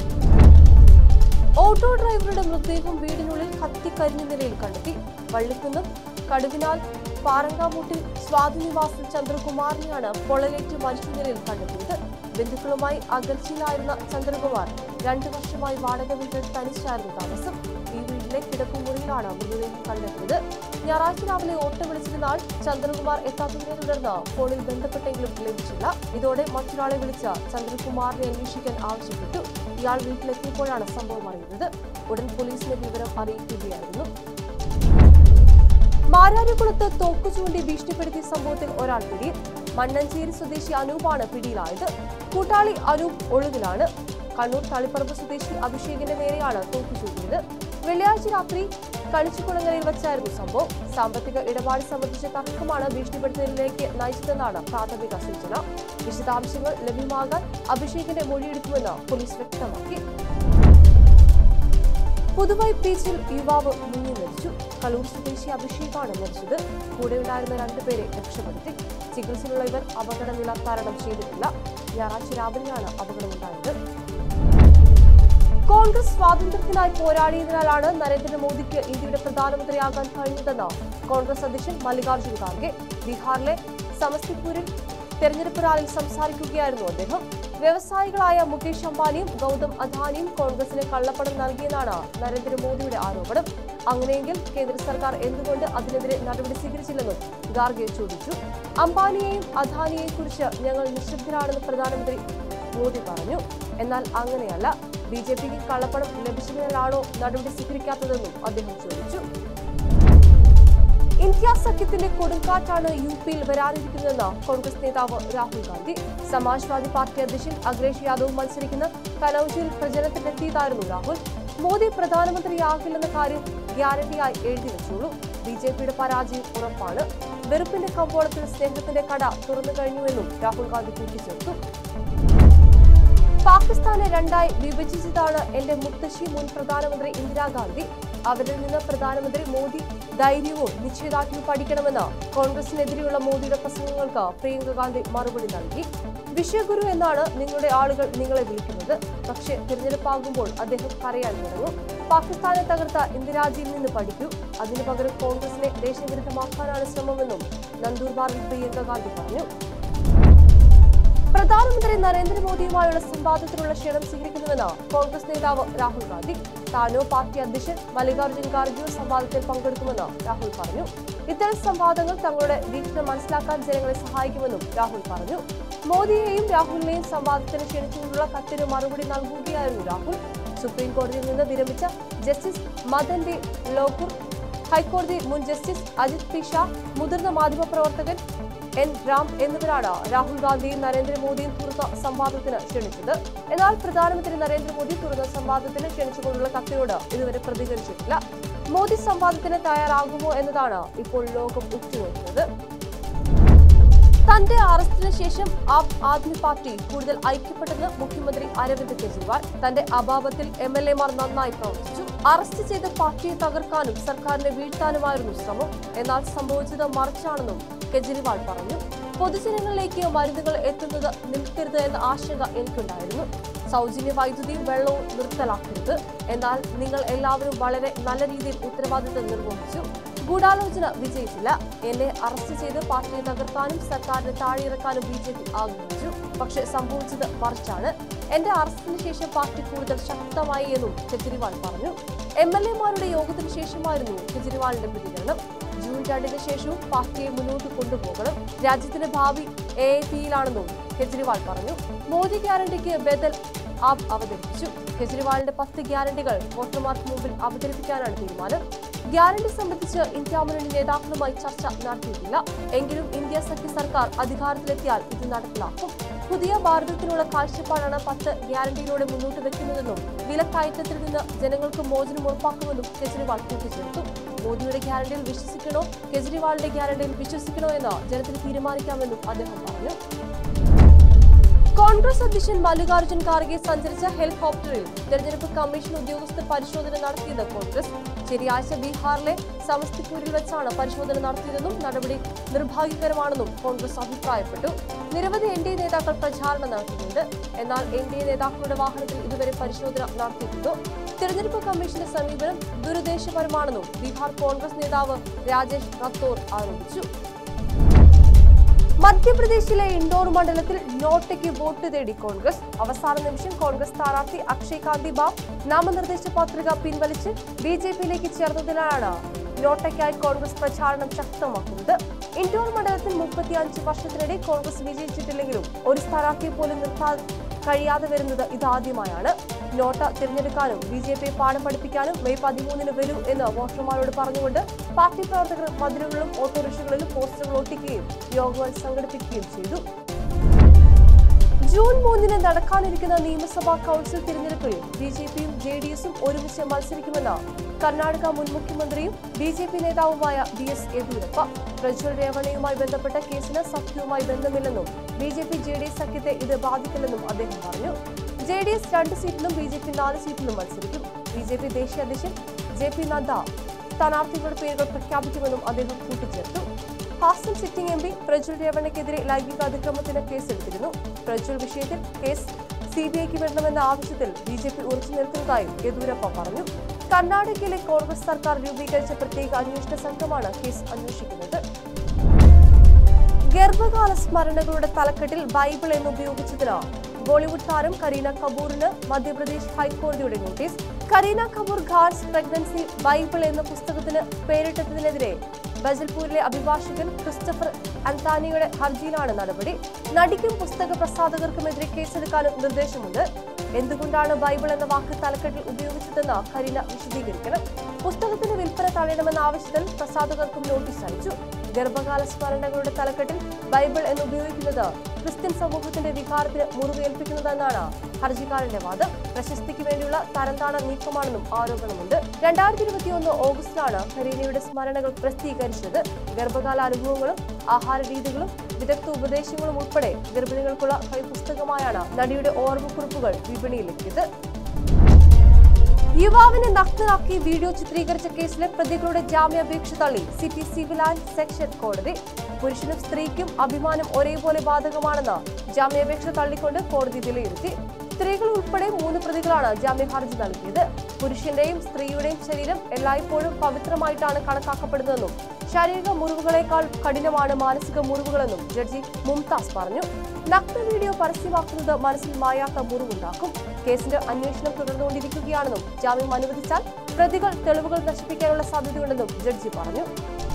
ഓട്ടോ ഡ്രൈവറുടെ മൃതദേഹം വീടിനുള്ളിൽ കത്തിക്കരിഞ്ഞ നിലയിൽ കണ്ടെത്തി വള്ളിക്കുന്ന് കടുവിനാൽ പാറങ്കാമൂട്ടിൽ സ്വാതിനിവാസൻ ചന്ദ്രകുമാറിനെയാണ് പൊള്ളലേറ്റ് മരിച്ച നിലയിൽ കണ്ടെത്തിയത് ബന്ധുക്കളുമായി അകൽച്ചയിലായിരുന്ന ചന്ദ്രകുമാർ രണ്ടു വർഷമായി വാടക വീട്ടിൽ തനിച്ചായിരുന്നു താമസം ഈ വീട്ടിലെ കിടപ്പുമുറിയിലാണ് മൃതദേഹം കണ്ടെത്തിയത് ഞായറാഴ്ച രാവിലെ ഓട്ടോ വിളിച്ചിരുന്നാൽ ചന്ദ്രകുമാർ എത്താത്തതിനെ തുടർന്ന് ഫോണിൽ ബന്ധപ്പെട്ടെങ്കിലും ലഭിച്ചില്ല ഇതോടെ മറ്റൊരാളെ വിളിച്ച ചന്ദ്രകുമാറിനെ അന്വേഷിക്കാൻ ആവശ്യപ്പെട്ടു ഇയാൾ വീട്ടിലെത്തിയപ്പോഴാണ് സംഭവം അറിയുന്നത് ഉടൻ പോലീസിനെ വിവരം അറിയിക്കുകയായിരുന്നു മാരാരിക്കുളത്ത് തോക്കു ചൂണ്ടി ഭീഷണിപ്പെടുത്തിയ സംഭവത്തിൽ ഒരാൾ പിടി മണ്ണഞ്ചേരി സ്വദേശി അനൂപാണ് പിടിയിലായത് കൂട്ടാളി അനൂപ് ഒളിവിലാണ് കണ്ണൂർ തളിപ്പറമ്പ് സ്വദേശി അഭിഷേകിന്റെ നേരെയാണ് തോക്കു ചൂണ്ടിയത് വെള്ളിയാഴ്ച രാത്രി കളിച്ചുകുളങ്ങരയിൽ വെച്ചായിരുന്നു സംഭവം സാമ്പത്തിക ഇടപാട് സംബന്ധിച്ച തർക്കമാണ് ഭീഷണിപ്പെടുത്തലിലേക്ക് നയിച്ചതെന്നാണ് പ്രാഥമിക സൂചന വിശദാംശങ്ങൾ ലഭ്യമാകാൻ അഭിഷേകിന്റെ മൊഴിയെടുക്കുമെന്ന് പോലീസ് വ്യക്തമാക്കി പുതുവൈ ബീച്ചിൽ യുവാവ് മുങ്ങി മരിച്ചു കളൂർ സ്വദേശി അഭിഷേകാണ് മരിച്ചത് കൂടെയുണ്ടായിരുന്ന രണ്ടുപേരെ രക്ഷപ്പെടുത്തി ചികിത്സയിലുള്ള ഇവർ അപകടനില തരണം ചെയ്തിട്ടില്ല ഞായറാഴ്ച രാവിലെയാണ് അപകടമുണ്ടായത് കോൺഗ്രസ് സ്വാതന്ത്ര്യത്തിനായി പോരാടിയതിനാലാണ് നരേന്ദ്രമോദിക്ക് ഇന്ത്യയുടെ പ്രധാനമന്ത്രിയാകാൻ കഴിഞ്ഞതെന്ന് കോൺഗ്രസ് അധ്യക്ഷൻ മല്ലികാർജ്ജുൻ ഖാർഗെ ബീഹാറിലെ സമസ്തിപൂരിൽ തെരഞ്ഞെടുപ്പ് റാലിയിൽ സംസാരിക്കുകയായിരുന്നു അദ്ദേഹം വ്യവസായികളായ മുകേഷ് അംബാനിയും ഗൗതം അദാനിയും കോൺഗ്രസിന് കള്ളപ്പണം നൽകിയെന്നാണ് നരേന്ദ്രമോദിയുടെ ആരോപണം അങ്ങനെയെങ്കിൽ കേന്ദ്ര സർക്കാർ എന്തുകൊണ്ട് അതിനെതിരെ നടപടി സ്വീകരിച്ചില്ലെന്നും ഖാർഗെ ചോദിച്ചു അംബാനിയെയും അദാനിയെയും കുറിച്ച് ഞങ്ങൾ നിശബ്ദരാണെന്ന് പ്രധാനമന്ത്രി മോദി പറഞ്ഞു എന്നാൽ അങ്ങനെയല്ല ബി ജെ പിക്ക് കള്ളപ്പണം ലഭിച്ചതിനാലാണോ നടപടി സ്വീകരിക്കാത്തതെന്നും അദ്ദേഹം ചോദിച്ചു ഇന്ത്യ സഖ്യത്തിന്റെ കൊടുങ്കാറ്റാണ് യു പിയിൽ വരാനിരിക്കുന്നതെന്ന് കോൺഗ്രസ് നേതാവ് രാഹുൽ ഗാന്ധി സമാജ്വാദി പാർട്ടി അധ്യക്ഷൻ അഖിലേഷ് യാദവ് മത്സരിക്കുന്ന കനൌജിൽ പ്രചരണത്തിനെത്തിയതായിരുന്നു രാഹുൽ മോദി പ്രധാനമന്ത്രിയാകില്ലെന്ന കാര്യം ഗ്യാരണ്ടിയായി എഴുതി വെച്ചോളൂ ബി ജെ പിയുടെ പരാജയം ഉറപ്പാണ് വെറുപ്പിന്റെ കമ്പോളത്തിൽ സ്നേഹത്തിന്റെ കട തുറന്നു കഴിഞ്ഞുവെന്നും രാഹുൽ ഗാന്ധി കൂട്ടിച്ചേർത്തു പാകിസ്ഥാനെ രണ്ടായി വിഭജിച്ചതാണ് എന്റെ മുത്തശ്ശി മുൻ പ്രധാനമന്ത്രി ഇന്ദിരാഗാന്ധി അവരിൽ നിന്ന് പ്രധാനമന്ത്രി മോദി ധൈര്യവും നിശ്ചയദാർഢ്യവും പഠിക്കണമെന്ന് കോൺഗ്രസിനെതിരെയുള്ള മോദിയുടെ പ്രസംഗങ്ങൾക്ക് പ്രിയങ്ക ഗാന്ധി മറുപടി നൽകി വിശ്വഗുരു എന്നാണ് നിങ്ങളുടെ ആളുകൾ നിങ്ങളെ വിളിക്കുന്നത് പക്ഷേ തിരഞ്ഞെടുപ്പാകുമ്പോൾ അദ്ദേഹം കരയാൻ തുടങ്ങും പാകിസ്ഥാനെ തകർത്ത ഇന്ദിരാജിയിൽ നിന്ന് പഠിക്കൂ അതിനു പകരം കോൺഗ്രസിനെ ദേശവിരുദ്ധമാക്കാനാണ് ശ്രമമെന്നും നന്ദൂർബാറിൽ പ്രിയങ്ക ഗാന്ധി പറഞ്ഞു പ്രധാനമന്ത്രി നരേന്ദ്രമോദിയുമായുള്ള സംവാദത്തിനുള്ള ക്ഷണം സ്വീകരിക്കുന്നുവെന്ന് കോൺഗ്രസ് നേതാവ് രാഹുൽ ഗാന്ധി താനോ പാർട്ടി അധ്യക്ഷൻ മല്ലികാർജ്ജുൻ ഖാർഗെയോ സംവാദത്തിൽ പങ്കെടുക്കുമെന്ന് രാഹുൽ പറഞ്ഞു ഇത്തരം സംവാദങ്ങൾ തങ്ങളുടെ വീക്ഷണം മനസ്സിലാക്കാൻ ജനങ്ങളെ സഹായിക്കുമെന്നും രാഹുൽ പറഞ്ഞു മോദിയെയും രാഹുലിനെയും സംവാദത്തിന് ക്ഷണിച്ചുകൊണ്ടുള്ള കത്തിന് മറുപടി നൽകുകയായിരുന്നു രാഹുൽ സുപ്രീം കോടതിയിൽ നിന്ന് വിരമിച്ച ജസ്റ്റിസ് മദൻ ബി ലോക്കൂർ ഹൈക്കോടതി മുൻ ജസ്റ്റിസ് അജിത് പി ഷാ മുതിർന്ന മാധ്യമപ്രവർത്തകൻ എൻ രാം എന്നിവരാണ് രാഹുൽ ഗാന്ധിയും നരേന്ദ്രമോദിയും തുറന്ന സംവാദത്തിന് ക്ഷണിച്ചത് എന്നാൽ പ്രധാനമന്ത്രി നരേന്ദ്രമോദി തുറന്ന സംവാദത്തിന് ക്ഷണിച്ചുകൊണ്ടുള്ള കത്തിനോട് ഇതുവരെ പ്രതികരിച്ചിട്ടില്ല മോദി സംവാദത്തിന് തയ്യാറാകുമോ എന്നതാണ് ഇപ്പോൾ ലോകം ഉറ്റുനോക്കുന്നത് തന്റെ അറസ്റ്റിന് ശേഷം ആം ആദ്മി പാർട്ടി കൂടുതൽ ഐക്യപ്പെട്ടെന്ന് മുഖ്യമന്ത്രി അരവിന്ദ് കെജ്രിവാൾ തന്റെ അഭാവത്തിൽ എം എൽ എമാർ നന്നായി പ്രവർത്തിച്ചു അറസ്റ്റ് ചെയ്ത് പാർട്ടിയെ തകർക്കാനും സർക്കാരിനെ വീഴ്ത്താനുമായിരുന്നു ശ്രമം എന്നാൽ സംഭവിച്ചത് മറിച്ചാണെന്നും കെജ്രിവാൾ പറഞ്ഞു പൊതുജനങ്ങളിലേക്ക് മരുന്നുകൾ എത്തുന്നത് നിൽക്കരുത് എന്ന ആശങ്ക എനിക്കുണ്ടായിരുന്നു സൗജന്യ വൈദ്യുതിയും വെള്ളവും നിർത്തലാക്കരുത് എന്നാൽ നിങ്ങൾ എല്ലാവരും വളരെ നല്ല രീതിയിൽ ഉത്തരവാദിത്തം നിർവഹിച്ചു ഗൂഢാലോചന വിജയിച്ചില്ല എന്നെ അറസ്റ്റ് ചെയ്ത് പാർട്ടിയെ തകർക്കാനും സർക്കാരിനെ താഴെയിറക്കാനും ബി ജെ പി ആഗ്രഹിച്ചു പക്ഷെ സംഭവിച്ചത് മറിച്ചാണ് എന്റെ അറസ്റ്റിന് ശേഷം പാർട്ടി കൂടുതൽ ശക്തമായി എന്നും കെജ്രിവാൾ പറഞ്ഞു എം എൽ എമാരുടെ യോഗത്തിന് ശേഷമായിരുന്നു കെജ്രിവാളിന്റെ പ്രതികരണം ജൂൺ രണ്ടിന് ശേഷവും പാർട്ടിയെ മുന്നോട്ട് കൊണ്ടുപോകണം രാജ്യത്തിന്റെ ഭാവി എ ഐ പിയിലാണെന്നും കെജ്രിവാൾ പറഞ്ഞു മോദി ഗ്യാരണ്ടിക്ക് ബദൽ ആപ്പ് അവതരിപ്പിച്ചു കെജ്രിവാളിന്റെ പത്ത് ഗ്യാരണ്ടികൾ വോട്ടർമാർക്ക് മുമ്പിൽ അവതരിപ്പിക്കാനാണ് തീരുമാനം ഗ്യാരണ്ടി സംബന്ധിച്ച് ഇന്ത്യ മുന്നണി നേതാക്കളുമായി ചർച്ച നടത്തിയിട്ടില്ല എങ്കിലും ഇന്ത്യ സഖ്യ സർക്കാർ അധികാരത്തിലെത്തിയാൽ ഇത് നടപ്പിലാക്കും പുതിയ ഭാരതത്തിനുള്ള കാഴ്ചപ്പാടാണ് പത്ത് ഗ്യാരണ്ടിയിലൂടെ മുന്നോട്ട് വെക്കുന്നതെന്നും വിലക്കയറ്റത്തിൽ നിന്ന് ജനങ്ങൾക്ക് മോചനം ഉറപ്പാക്കുമെന്നും കെജ്രിവാൾ കൂട്ടിച്ചേർത്തു മോദിയുടെ ഗ്യാരണ്ടിയിൽ വിശ്വസിക്കണോ കെജ്രിവാളിന്റെ ഗ്യാരണ്ടിയിൽ വിശ്വസിക്കണോ എന്ന് ജനത്തിന് തീരുമാനിക്കാമെന്നും അദ്ദേഹം പറഞ്ഞു കോൺഗ്രസ് അധ്യക്ഷൻ മല്ലികാർജ്ജുൻ ഖാർഗെ സഞ്ചരിച്ച ഹെലികോപ്റ്ററിൽ തെരഞ്ഞെടുപ്പ് കമ്മീഷൻ ഉദ്യോഗസ്ഥർ പരിശോധന നടത്തിയത് കോൺഗ്രസ് ശനിയാഴ്ച ബീഹാറിലെ സമസ്തിപൂരിൽ വെച്ചാണ് പരിശോധന നടത്തിയതെന്നും നടപടി നിർഭാഗ്യകരമാണെന്നും കോൺഗ്രസ് അഭിപ്രായപ്പെട്ടു നിരവധി എൻ ഡി എ നേതാക്കൾ പ്രചാരണം നടത്തുന്നുണ്ട് എന്നാൽ എൻ ഡി എ നേതാക്കളുടെ വാഹനത്തിൽ ഇതുവരെ പരിശോധന നടത്തിയിട്ടുണ്ടോ തെരഞ്ഞെടുപ്പ് കമ്മീഷന്റെ സമീപനം ദുരുദ്ദേശപരമാണെന്നും ബീഹാർ കോൺഗ്രസ് നേതാവ് രാജേഷ് റത്തോർ ആരോപിച്ചു മധ്യപ്രദേശിലെ ഇൻഡോർ മണ്ഡലത്തിൽ നോട്ടയ്ക്ക് വോട്ട് തേടി കോൺഗ്രസ് അവസാന നിമിഷം കോൺഗ്രസ് സ്ഥാനാർത്ഥി അക്ഷയ് കാന്തി ബാബ് നാമനിർദ്ദേശ പത്രിക പിൻവലിച്ച് ബി ജെ പിയിലേക്ക് ചേർന്നതിനാലാണ് നോട്ടയ്ക്കായി കോൺഗ്രസ് പ്രചാരണം ശക്തമാക്കുന്നത് ഇൻഡോർ മണ്ഡലത്തിൽ മുപ്പത്തിയഞ്ച് വർഷത്തിനിടെ കോൺഗ്രസ് വിജയിച്ചിട്ടില്ലെങ്കിലും ഒരു സ്ഥാനാർത്ഥിയെ പോലും നിർത്താൻ കഴിയാതെ വരുന്നത് ഇതാദ്യമായാണ് നോട്ട തിരഞ്ഞെടുക്കാനും ബി ജെ പി പാഠം പഠിപ്പിക്കാനും മെയ് പതിമൂന്നിന് വരൂ എന്ന് വോട്ടർമാരോട് പറഞ്ഞുകൊണ്ട് പാർട്ടി പ്രവർത്തകർ മതിലുകളിലും ഓട്ടോറിക്ഷകളിലും പോസ്റ്ററുകൾ ഒട്ടിക്കുകയും യോഗങ്ങൾ സംഘടിപ്പിക്കുകയും ചെയ്തു ജൂൺ മൂന്നിന് നടക്കാനിരിക്കുന്ന നിയമസഭാ കൗൺസിൽ തിരഞ്ഞെടുപ്പിൽ ബി ജെ പിയും ജെ ഡി എസും ഒരുമിച്ച് മത്സരിക്കുമെന്ന് കർണാടക മുൻ മുഖ്യമന്ത്രിയും ബി ജെ പി നേതാവുമായ ബി എസ് യെദ്യൂരപ്പ പ്രജ്വൽ രേവണയുമായി ബന്ധപ്പെട്ട കേസിന് സഖ്യവുമായി ബന്ധമില്ലെന്നും B J P J D S സഖ്യത്തെ ഇത് ബാധിക്കില്ലെന്നും അദ്ദേഹം പറഞ്ഞു ജെ ഡി എസ് രണ്ട് സീറ്റിലും ബി ജെ പി നാല് സീറ്റിലും മത്സരിക്കും ബി ജെ പി ദേശീയ അധ്യക്ഷൻ ജെ പി നദ്ദ സ്ഥാനാർത്ഥികളുടെ പേരുകൾ പ്രഖ്യാപിക്കുമെന്നും അദ്ദേഹം കൂട്ടിച്ചേർത്തു Hassan sitting M P Prajwal രേവണ്ണയ്ക്കെതിരെ ലൈംഗിക അതിക്രമത്തിന് കേസെടുത്തിരുന്നു പ്രജ്വൽ വിഷയത്തിൽ കേസ് സി ബി ഐക്ക് വിടണമെന്ന ആവശ്യത്തിൽ ബി ജെ പി ഉറച്ചു നിൽക്കുന്നതായും യെദ്യൂരപ്പ പറഞ്ഞു കർണാടകയിലെ കോൺഗ്രസ് സർക്കാർ രൂപീകരിച്ച പ്രത്യേക അന്വേഷണ സംഘമാണ് കേസ് അന്വേഷിക്കുന്നത് ഗർഭകാല സ്മരണകളുടെ തലക്കെട്ടിൽ ബൈബിൾ എന്ന് ഉപയോഗിച്ചതിന് ബോളിവുഡ് താരം കരീന കപൂറിന് മധ്യപ്രദേശ് ഹൈക്കോടതിയുടെ notice Kareena Kapoor Khan's pregnancy bible എന്ന പുസ്തകത്തിന് പേരിട്ടതിനെതിരെ ബജൽപൂരിലെ അഭിഭാഷകൻ ക്രിസ്റ്റഫർ അന്താനിയുടെ ഹർജിയിലാണ് നടപടി നടിക്കും പുസ്തക പ്രസാധകർക്കുമെതിരെ കേസെടുക്കാനും നിർദ്ദേശമുണ്ട് എന്തുകൊണ്ടാണ് ബൈബിൾ എന്ന വാക്ക് തലക്കെട്ടിൽ ഉപയോഗിച്ചതെന്ന് കരീന വിശദീകരിക്കണം പുസ്തകത്തിന്റെ വിൽപ്പന തടയണമെന്ന ആവശ്യത്തിൽ പ്രസാധകർക്കും നോട്ടീസ് അയച്ചു ഗർഭകാല സ്മരണകളുടെ തലക്കെട്ടിൽ ബൈബിൾ എന്ന് ഉപയോഗിക്കുന്നത് ക്രിസ്ത്യൻ സമൂഹത്തിന്റെ വികാരത്തിന് മുറിവേൽപ്പിക്കുന്നതെന്നാണ് ഹർജിക്കാരന്റെ വാദം പ്രശസ്തിക്ക് വേണ്ടിയുള്ള തരംതാണ നീക്കമാണെന്നും ആരോപണമുണ്ട് രണ്ടായിരത്തി ഇരുപത്തിയൊന്ന് ഓഗസ്റ്റിലാണ് കരീനയുടെ സ്മരണകൾ പ്രസിദ്ധീകരിച്ചത് ഗർഭകാല അനുഭവങ്ങളും ആഹാര രീതികളും വിദഗ്ധ ഉപദേശങ്ങളും ഉൾപ്പെടെ ഗർഭിണികൾക്കുള്ള പുസ്തകമായാണ് നടിയുടെ ഓർമ്മക്കുറിപ്പുകൾ വിപണിയിലെത്തിയത് യുവാവിനെ നഗ്നനാക്കി വീഡിയോ ചിത്രീകരിച്ച കേസിലെ പ്രതികളുടെ ജാമ്യാപേക്ഷ തള്ളി സിറ്റി സിവിൽ ആൻഡ് സെക്ഷൻ കോടതി പുരുഷനും സ്ത്രീക്കും അഭിമാനം ഒരേപോലെ ബാധകമാണെന്ന് ജാമ്യാപേക്ഷ തള്ളിക്കൊണ്ട് കോടതി വിലയിരുത്തി സ്ത്രീകൾ ഉൾപ്പെടെ മൂന്ന് പ്രതികളാണ് ജാമ്യ ഹർജി നൽകിയത് പുരുഷന്റെയും സ്ത്രീയുടെയും ശരീരം എല്ലായ്പ്പോഴും പവിത്രമായിട്ടാണ് കണക്കാക്കപ്പെടുന്നതെന്നും ശാരീരിക മുറിവുകളെക്കാൾ കഠിനമാണ് മാനസിക മുറിവുകളെന്നും ജഡ്ജി മുംതാസ് പറഞ്ഞു നഗ്ന വീഡിയോ പരസ്യമാക്കുന്നത് മനസ്സിൽ മായാത്ത മുറിവുണ്ടാക്കും കേസിന്റെ അന്വേഷണം തുടർന്നുകൊണ്ടിരിക്കുകയാണെന്നും ജാമ്യം അനുവദിച്ചാൽ പ്രതികൾ തെളിവുകൾ നശിപ്പിക്കാനുള്ള സാധ്യതയുണ്ടെന്നും ജഡ്ജി പറഞ്ഞു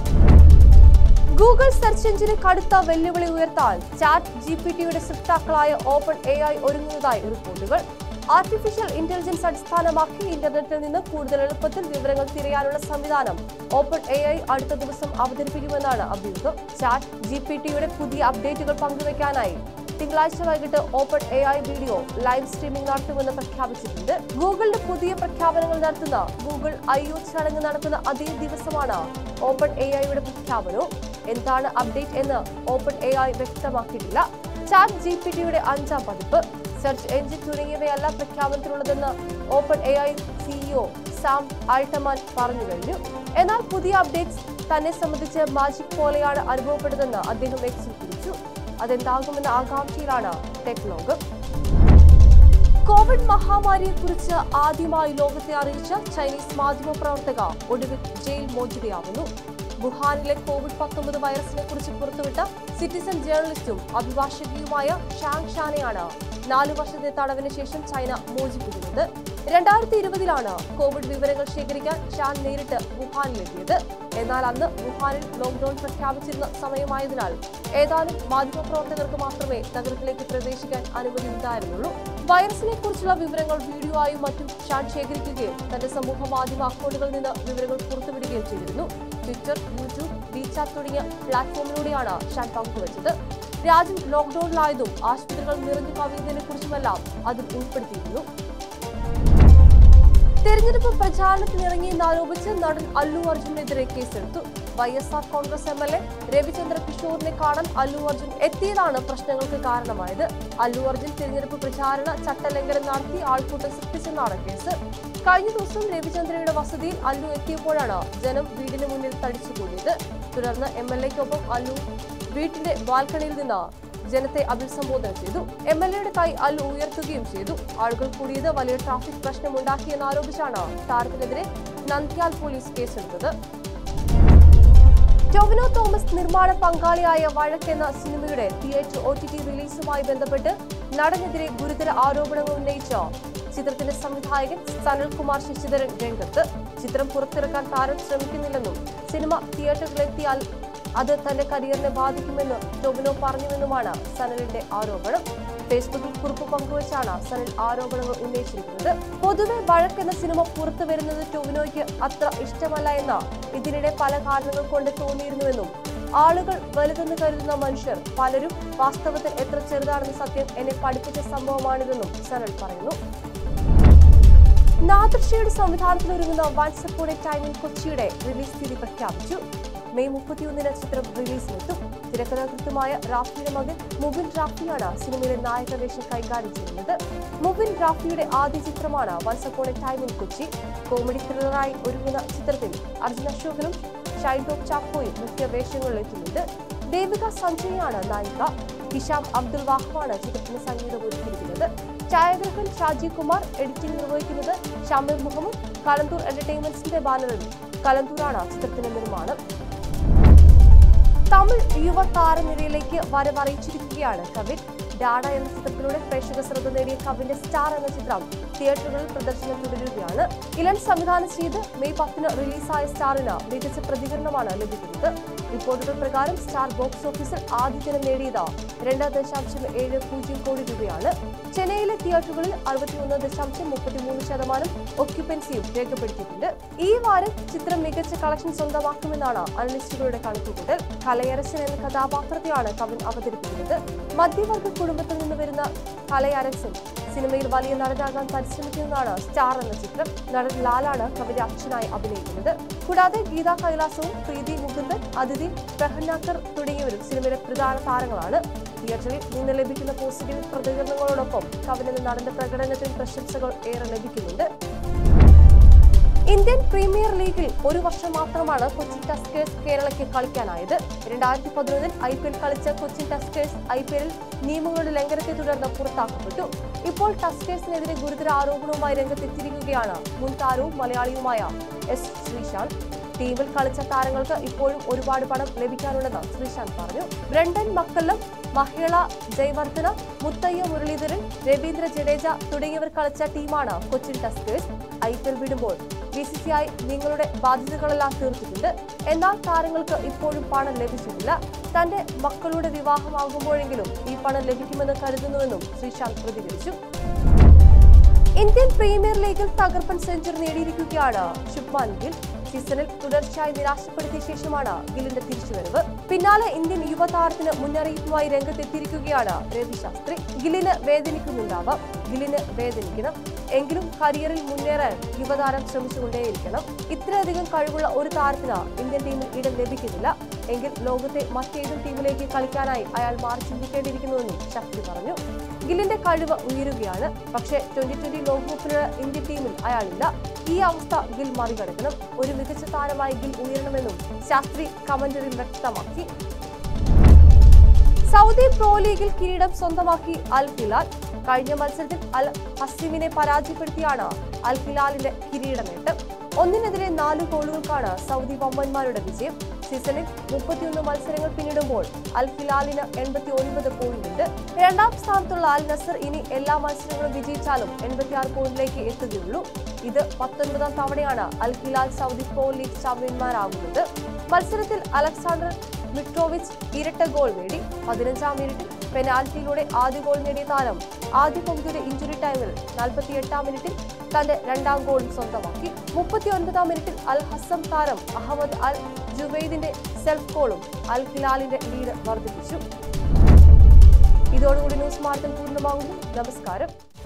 ഗൂഗിൾ സെർച്ച് എഞ്ചിന് കടുത്ത വെല്ലുവിളി ഉയർത്താൻ ചാറ്റ് ജി പി ടിയുടെ സൃഷ്ടാക്കളായ ഓപ്പൺ എ ഐ ഒരുങ്ങുന്നതായി റിപ്പോർട്ടുകൾ ആർട്ടിഫിഷ്യൽ ഇന്റലിജൻസ് അടിസ്ഥാനമാക്കി ഇന്റർനെറ്റിൽ നിന്ന് കൂടുതൽ എളുപ്പത്തിൽ വിവരങ്ങൾ തിരയാനുള്ള സംവിധാനം ഓപ്പൺ എ ഐ അടുത്ത ദിവസം അവതരിപ്പിക്കുമെന്നാണ് അഭ്യൂഹം ചാറ്റ് ജി പി ടിയുടെ പുതിയ അപ്ഡേറ്റുകൾ പങ്കുവയ്ക്കാനായി തിങ്കളാഴ്ച വൈകിട്ട് open A I video live streaming നടത്തുമെന്ന് പ്രഖ്യാപിച്ചിട്ടുണ്ട് ഗൂഗിളിന്റെ പുതിയ പ്രഖ്യാപനങ്ങൾ നടത്തുന്ന ഗൂഗിൾ ഐ ഒ ചടങ്ങ് നടക്കുന്ന അതേ ദിവസമാണ് ഓപ്പൺ എ ഐയുടെ പ്രഖ്യാപനവും എന്താണ് അപ്ഡേറ്റ് എന്ന് ഓപ്പൺ എ ഐ വ്യക്തമാക്കിയിട്ടില്ല ചാറ്റ് ജി പി ടിയുടെ അഞ്ചാം പതിപ്പ് സെർച്ച് എഞ്ചിൻ തുടങ്ങിയവയല്ല പ്രഖ്യാപനത്തിലുള്ളതെന്ന് open A I CEO Sam Altman പറഞ്ഞു കഴിഞ്ഞു എന്നാൽ പുതിയ അപ്ഡേറ്റ്സ് തന്നെ സംബന്ധിച്ച് മാജിക് പോലെയാണ് അനുഭവപ്പെട്ടതെന്ന് അദ്ദേഹം എക്സിൽ കുറിച്ചു അതെന്താകുമെന്ന ആകാംക്ഷയിലാണ് ടെക്നോഗ് കോവിഡ് മഹാമാരിയെ കുറിച്ച് ആദ്യമായി ലോകത്തെ അറിയിച്ച ചൈനീസ് മാധ്യമ പ്രവർത്തക ഒടുവിൽ ജയിൽ മോചിതയാവുന്നു വുഹാനിലെ കോവിഡ് പത്തൊമ്പത് വൈറസിനെ കുറിച്ച് പുറത്തുവിട്ട സിറ്റിസൺ ജേർണലിസ്റ്റും അഭിഭാഷകയുമായ ഷാങ് ഷാനെയാണ് നാലു വർഷത്തെ തടവിന് ശേഷം ചൈന മോചിപ്പിക്കുന്നത് രണ്ടായിരത്തി ഇരുപതിലാണ് കോവിഡ് വിവരങ്ങൾ ശേഖരിക്കാൻ ഷാൻ നേരിട്ട് വുഹാനിലെത്തിയത് എന്നാൽ അന്ന് വുഹാനിൽ ലോക്ഡൌൺ പ്രഖ്യാപിച്ചിരുന്ന സമയമായതിനാൽ ഏതാനും മാധ്യമപ്രവർത്തകർക്ക് മാത്രമേ നഗരത്തിലേക്ക് പ്രവേശിക്കാൻ അനുമതി ഉണ്ടായിരുന്നുള്ളൂ വൈറസിനെ കുറിച്ചുള്ള വിവരങ്ങൾ വീഡിയോ ആയും മറ്റും ഷാൻ ശേഖരിക്കുകയും തന്റെ സമൂഹ മാധ്യമ അക്കൗണ്ടുകളിൽ നിന്ന് വിവരങ്ങൾ പുറത്തുവിടുകയും ചെയ്തിരുന്നു ട്വിറ്റർ യൂട്യൂബ് വീചാറ്റ് തുടങ്ങിയ പ്ലാറ്റ്ഫോമിലൂടെയാണ് ഷാൻ പങ്കുവച്ചത് രാജ്യം ലോക്ഡൌണിലായതും ആശുപത്രികൾ നിറഞ്ഞു കവിയുന്നതിനെ കുറിച്ചുമെല്ലാം അതിൽ ഉൾപ്പെടുത്തിയിരുന്നു തെരഞ്ഞെടുപ്പ് പ്രചാരണത്തിനിറങ്ങിയെന്ന് ആരോപിച്ച് നടൻ അല്ലു അർജുനെതിരെ കേസെടുത്തു Y S R Congress M L A Ravichandra കിഷോറിനെ കാണാൻ അല്ലു അർജുൻ എത്തിയതാണ് പ്രശ്നങ്ങൾക്ക് കാരണമായത് അല്ലു അർജുൻ തിരഞ്ഞെടുപ്പ് പ്രചാരണ ചട്ടലംഘനം നടത്തി ആൾക്കൂട്ടം സൃഷ്ടിച്ചെന്നാണ് കേസ് കഴിഞ്ഞ ദിവസം രവിചന്ദ്രയുടെ വസതിയിൽ അല്ലു എത്തിയപ്പോഴാണ് ജനം വീടിന് മുന്നിൽ തടിച്ചുകൂടിയത് തുടർന്ന് എം എൽ എക്കൊപ്പം അല്ലു വീട്ടിന്റെ ബാൽക്കണിയിൽ നിന്ന് ജനത്തെ അഭിസംബോധന ചെയ്തു എം എൽ എയുടെ കൈ അൽ ഉയർത്തുകയും ചെയ്തു ആളുകൾ കൂടിയത് വലിയ ട്രാഫിക് പ്രശ്നമുണ്ടാക്കിയെന്ന് ആരോപിച്ചാണ് താരത്തിനെതിരെ നന്ദ്യാൽ പോലീസ് കേസെടുത്തത് ടൊവിനോ തോമസ് നിർമ്മാണ പങ്കാളിയായ വഴക്ക് എന്ന സിനിമയുടെ തിയേറ്റർ ഒ ടി ടി റിലീസുമായി ബന്ധപ്പെട്ട് നടനെതിരെ ഗുരുതര ആരോപണങ്ങൾ ഉന്നയിച്ച ചിത്രത്തിന്റെ സംവിധായകൻ സനൽകുമാർ ശശിധരൻ രംഗത്ത് ചിത്രം പുറത്തിറക്കാൻ താരം ശ്രമിക്കുന്നില്ലെന്നും സിനിമ തിയേറ്ററിലെത്തിയാൽ അത് തന്റെ കരിയറിനെ ബാധിക്കുമെന്ന് ടൊവിനോ പറഞ്ഞുവെന്നുമാണ് സനലിന്റെ ആരോപണം ഫേസ്ബുക്കിൽ കുറിപ്പ് പങ്കുവച്ചാണ് സനൽ ആരോപണങ്ങൾ ഉന്നയിച്ചിരിക്കുന്നത് പൊതുവെ വഴക്ക് എന്ന സിനിമ പുറത്തു വരുന്നത് ടൊവിനോയ്ക്ക് അത്ര ഇഷ്ടമല്ല എന്ന ഇതിനിടെ പല കാരണങ്ങൾ കൊണ്ട് തോന്നിയിരുന്നുവെന്നും ആളുകൾ വലുതെന്ന് കരുതുന്ന മനുഷ്യർ പലരും വാസ്തവത്തിൽ എത്ര ചെറുതാണെന്ന സത്യം എന്നെ പഠിപ്പിച്ച സംഭവമാണിതെന്നും സനൽ പറയുന്നു നാദൃഷയുടെ സംവിധാനത്തിൽ ഒരുങ്ങുന്ന once upon a time in കൊച്ചിയുടെ റിലീസ് തീയതി പ്രഖ്യാപിച്ചു മെയ് മുപ്പത്തിയൊന്നിന് ചിത്രം റിലീസിലെത്തും തിരക്കഥാകൃത്തുമായ റാഫിയുടെ മകൻ മുബിൻ റാഫിയാണ് സിനിമയിലെ നായക വേഷം കൈകാര്യം ചെയ്യുന്നത് മുബിൻ റാഫിയുടെ ആദ്യ ചിത്രമാണ് once upon a time in Kochi comedy ത്രില്ലറായി ഒരുങ്ങുന്ന ചിത്രത്തിൽ അർജുൻ അശോകനും ഷൈൻ ടോപ് ചാക്കോയും മുഖ്യ വേഷങ്ങളിൽ എത്തുന്നുണ്ട് ദേവിക സഞ്ജയാണ് നായിക ഹിഷാം അബ്ദുൽ വാഹുവാണ് ചിത്രത്തിന് സംഗീതം ഒരുക്കിയിരിക്കുന്നത് ഛായാഗ്രഹൻ ഷാജി കുമാർ എഡിറ്റിംഗ് നിർവഹിക്കുന്നത് ഷമീർ മുഹമ്മദ് കലന്തൂർ എന്റർടൈൻമെന്റ്സിന്റെ ബാനറിൽ കലന്തൂരാണ് ചിത്രത്തിന്റെ നിർമ്മാണം തമിഴ് യുവ താരനിരയിലേക്ക് വരവറിയിച്ചിരിക്കുകയാണ് കവിൻ ഡാഡ എന്ന ചിത്രത്തിലൂടെ പ്രേക്ഷക ശ്രദ്ധ നേടിയ കവിന്റെ സ്റ്റാർ എന്ന ചിത്രം തിയേറ്ററുകളിൽ പ്രദർശനം തുടരുകയാണ് ഇലൻ സംവിധാനം ചെയ്ത് മെയ് പത്തിന് റിലീസായ സ്റ്റാറിന് മികച്ച പ്രതികരണമാണ് ലഭിക്കുന്നത് റിപ്പോർട്ടുകൾ പ്രകാരം സ്റ്റാർ ബോക്സ് ഓഫീസിൽ ആദ്യ ദിനം നേടിയത് രണ്ട് ദശാംശം ഏഴ് പൂജ്യം കോടി രൂപയാണ് ചെന്നൈയിലെ തിയേറ്ററുകളിൽ അറുപത്തിയൊന്ന് ദശാംശം മുപ്പത്തിമൂന്ന് ശതമാനം ഒക്യുപ്പൻസിയും രേഖപ്പെടുത്തിയിട്ടുണ്ട് ഈ വാരം ചിത്രം മികച്ച കളക്ഷൻ സ്വന്തമാക്കുമെന്നാണ് അനലിസ്റ്റുകളുടെ കണക്കുകൂട്ടൽ കലയരസൻ എന്ന കഥാപാത്രത്തെയാണ് കവിൻ അവതരിപ്പിക്കുന്നത് മധ്യവർഗ കുടുംബത്തിൽ നിന്ന് വരുന്ന കലയരസൻ സിനിമയിൽ വലിയ നടനാകാൻ പരിശ്രമിക്കുന്നതാണ് സ്റ്റാർ എന്ന ചിത്രം നടൻ ലാലാണ് കവിന്റെ അച്ഛനായി അഭിനയിക്കുന്നത് കൂടാതെ ഗീത കൈലാസവും പ്രീതി മുകുന്ദൻ അതിഥി പ്രഹന്നാക്കർ തുടങ്ങിയവരും സിനിമയിലെ പ്രധാന താരങ്ങളാണ് തിയേറ്ററിൽ നിന്ന് ലഭിക്കുന്ന പോസിറ്റീവ് പ്രതികരണങ്ങളോടൊപ്പം കവിന് നടന്ന പ്രകടനത്തിന് പ്രശംസകൾ ഏറെ ലഭിക്കുന്നുണ്ട് ഇന്ത്യൻ പ്രീമിയർ ലീഗിൽ ഒരു വർഷം മാത്രമാണ് കൊച്ചിൻ ടസ്കേഴ്സ് കേരളയ്ക്ക് കളിക്കാനായത് രണ്ടായിരത്തി പതിനൊന്നിൽ ഐ പി എൽ കളിച്ച കൊച്ചിൻ ടസ്കേഴ്സ് ഐ പി എല്ലിൽ നിയമങ്ങളുടെ ലംഘനത്തെ തുടർന്ന് പുറത്താക്കപ്പെട്ടു ഇപ്പോൾ ടസ്കേഴ്സിനെതിരെ ഗുരുതര ആരോപണവുമായി രംഗത്തെത്തിയിരിക്കുകയാണ് മുൻ താരവും മലയാളിയുമായ എസ് ശ്രീശാന്ത് ടീമിൽ കളിച്ച താരങ്ങൾക്ക് ഇപ്പോഴും ഒരുപാട് പണം ലഭിക്കാനുണ്ടെന്ന് ശ്രീശാന്ത് പറഞ്ഞു ബ്രണ്ടൻ മക്കല്ലം മഹിള ജയവർദ്ധന മുത്തയ്യ മുരളീധരൻ രവീന്ദ്ര ജഡേജ തുടങ്ങിയവർ കളിച്ച ടീമാണ് Cochin Tuskers I P L വിടുമ്പോൾ ബി സി സി ഐ നിങ്ങളുടെ ബാധ്യതകളെല്ലാം തീർത്തിട്ടുണ്ട് എന്നാൽ താരങ്ങൾക്ക് ഇപ്പോഴും പണം ലഭിച്ചിട്ടില്ല തന്റെ മക്കളുടെ വിവാഹമാകുമ്പോഴെങ്കിലും ഈ പണം ലഭിക്കുമെന്ന് കരുതുന്നുവെന്നും ശ്രീശാന്ത് പ്രതികരിച്ചു ഇന്ത്യൻ പ്രീമിയർ ലീഗിൽ തകർപ്പൻ സെഞ്ചുറി നേടിയിരിക്കുകയാണ് ശുഭ്മാൻ ഗിൽ സീസണിൽ തുടർച്ചയായി നിരാശപ്പെടുത്തിയ ശേഷമാണ് ഗില്ലിന്റെ തിരിച്ചുവരവ് പിന്നാലെ ഇന്ത്യൻ യുവതാരത്തിന് മുന്നറിയിപ്പുമായി രംഗത്തെത്തിയിരിക്കുകയാണ് രവി ശാസ്ത്രി ഗില്ലിന് വേദനിക്കുന്നുണ്ടാവാം ഗില്ലിന് വേദനിക്കണം എങ്കിലും കരിയറിൽ മുന്നേറാൻ യുവതാരം ശ്രമിച്ചുകൊണ്ടേയിരിക്കണം ഇത്രയധികം കഴിവുള്ള ഒരു താരത്തിന് ഇന്ത്യൻ ടീമിൽ ഇടം ലഭിക്കുന്നില്ല എങ്കിൽ ലോകത്തെ മറ്റേതും ടീമിലേക്ക് കളിക്കാനായി അയാൾ മാറി ചിന്തിക്കേണ്ടിയിരിക്കുന്നുവെന്നും ശക്തി പറഞ്ഞു ഗില്ലിന്റെ കഴിവ് ഉയരുകയാണ് പക്ഷേ ട്വന്റി ട്വന്റി ലോകകപ്പിനുള്ള ഇന്ത്യൻ ടീമിൽ അയാളില്ല ഈ അവസ്ഥ ഗിൽ മറികടക്കണം ഒരു മികച്ച താരമായി ഗിൽ ഉയരണമെന്നും ശാസ്ത്രി കമന്ററിൽ വ്യക്തമാക്കി സൗദി പ്രോ ലീഗിൽ കിരീടം സ്വന്തമാക്കി അൽ ഹിലാൽ കഴിഞ്ഞ മത്സരത്തിൽ അൽ ഹസീമിനെ പരാജയപ്പെടുത്തിയാണ് അൽ ഹിലാലിന്റെ കിരീട നേട്ടം ഒന്നിനെതിരെ നാല് ഗോളുകൾക്കാണ് സൗദി വമ്പന്മാരുടെ വിജയം സീസണിൽ മുപ്പത്തിയൊന്ന് മത്സരങ്ങൾ പിന്നിടുമ്പോൾ അൽ ഹിലാലിന് എൺപത്തി ഒൻപത് പോയിന്റ് ഉണ്ട് രണ്ടാം സ്ഥാനത്തുള്ള അൽ നസർ ഇനി എല്ലാ മത്സരങ്ങളും വിജയിച്ചാലും എൺപത്തിയാറ് പോയിന്റിലേക്ക് എത്തുകയുള്ളൂ ഇത് പത്തൊൻപതാം തവണയാണ് Al Hilal Saudi pro league ചാമ്പ്യന്മാരാകുന്നത് മത്സരത്തിൽ അലക്സാണ്ടർ മിട്രോവിച്ച് ഇരട്ട ഗോൾ നേടി പതിനഞ്ചാം മിനിറ്റിൽ പെനാൽറ്റിയിലൂടെ ആദ്യ ഗോൾ നേടിയ താരം ആദ്യ പകുതിയുടെ ഇഞ്ചുറി ടൈമിൽ നാൽപ്പത്തി എട്ടാം മിനിറ്റിൽ തന്റെ രണ്ടാം ഗോളും സ്വന്തമാക്കി മുപ്പത്തി ഒൻപതാം മിനിറ്റിൽ അൽ ഹസം താരം അഹമ്മദ് അൽ ജുബൈദിന്റെ സെൽഫ് ഗോളും അൽ ഹിലാലിന്റെ ലീഡ് വർദ്ധിപ്പിച്ചു ഇതോടുകൂടി ന്യൂസ് മാർക്കൻ പൂർണ്ണമാകുന്നു നമസ്കാരം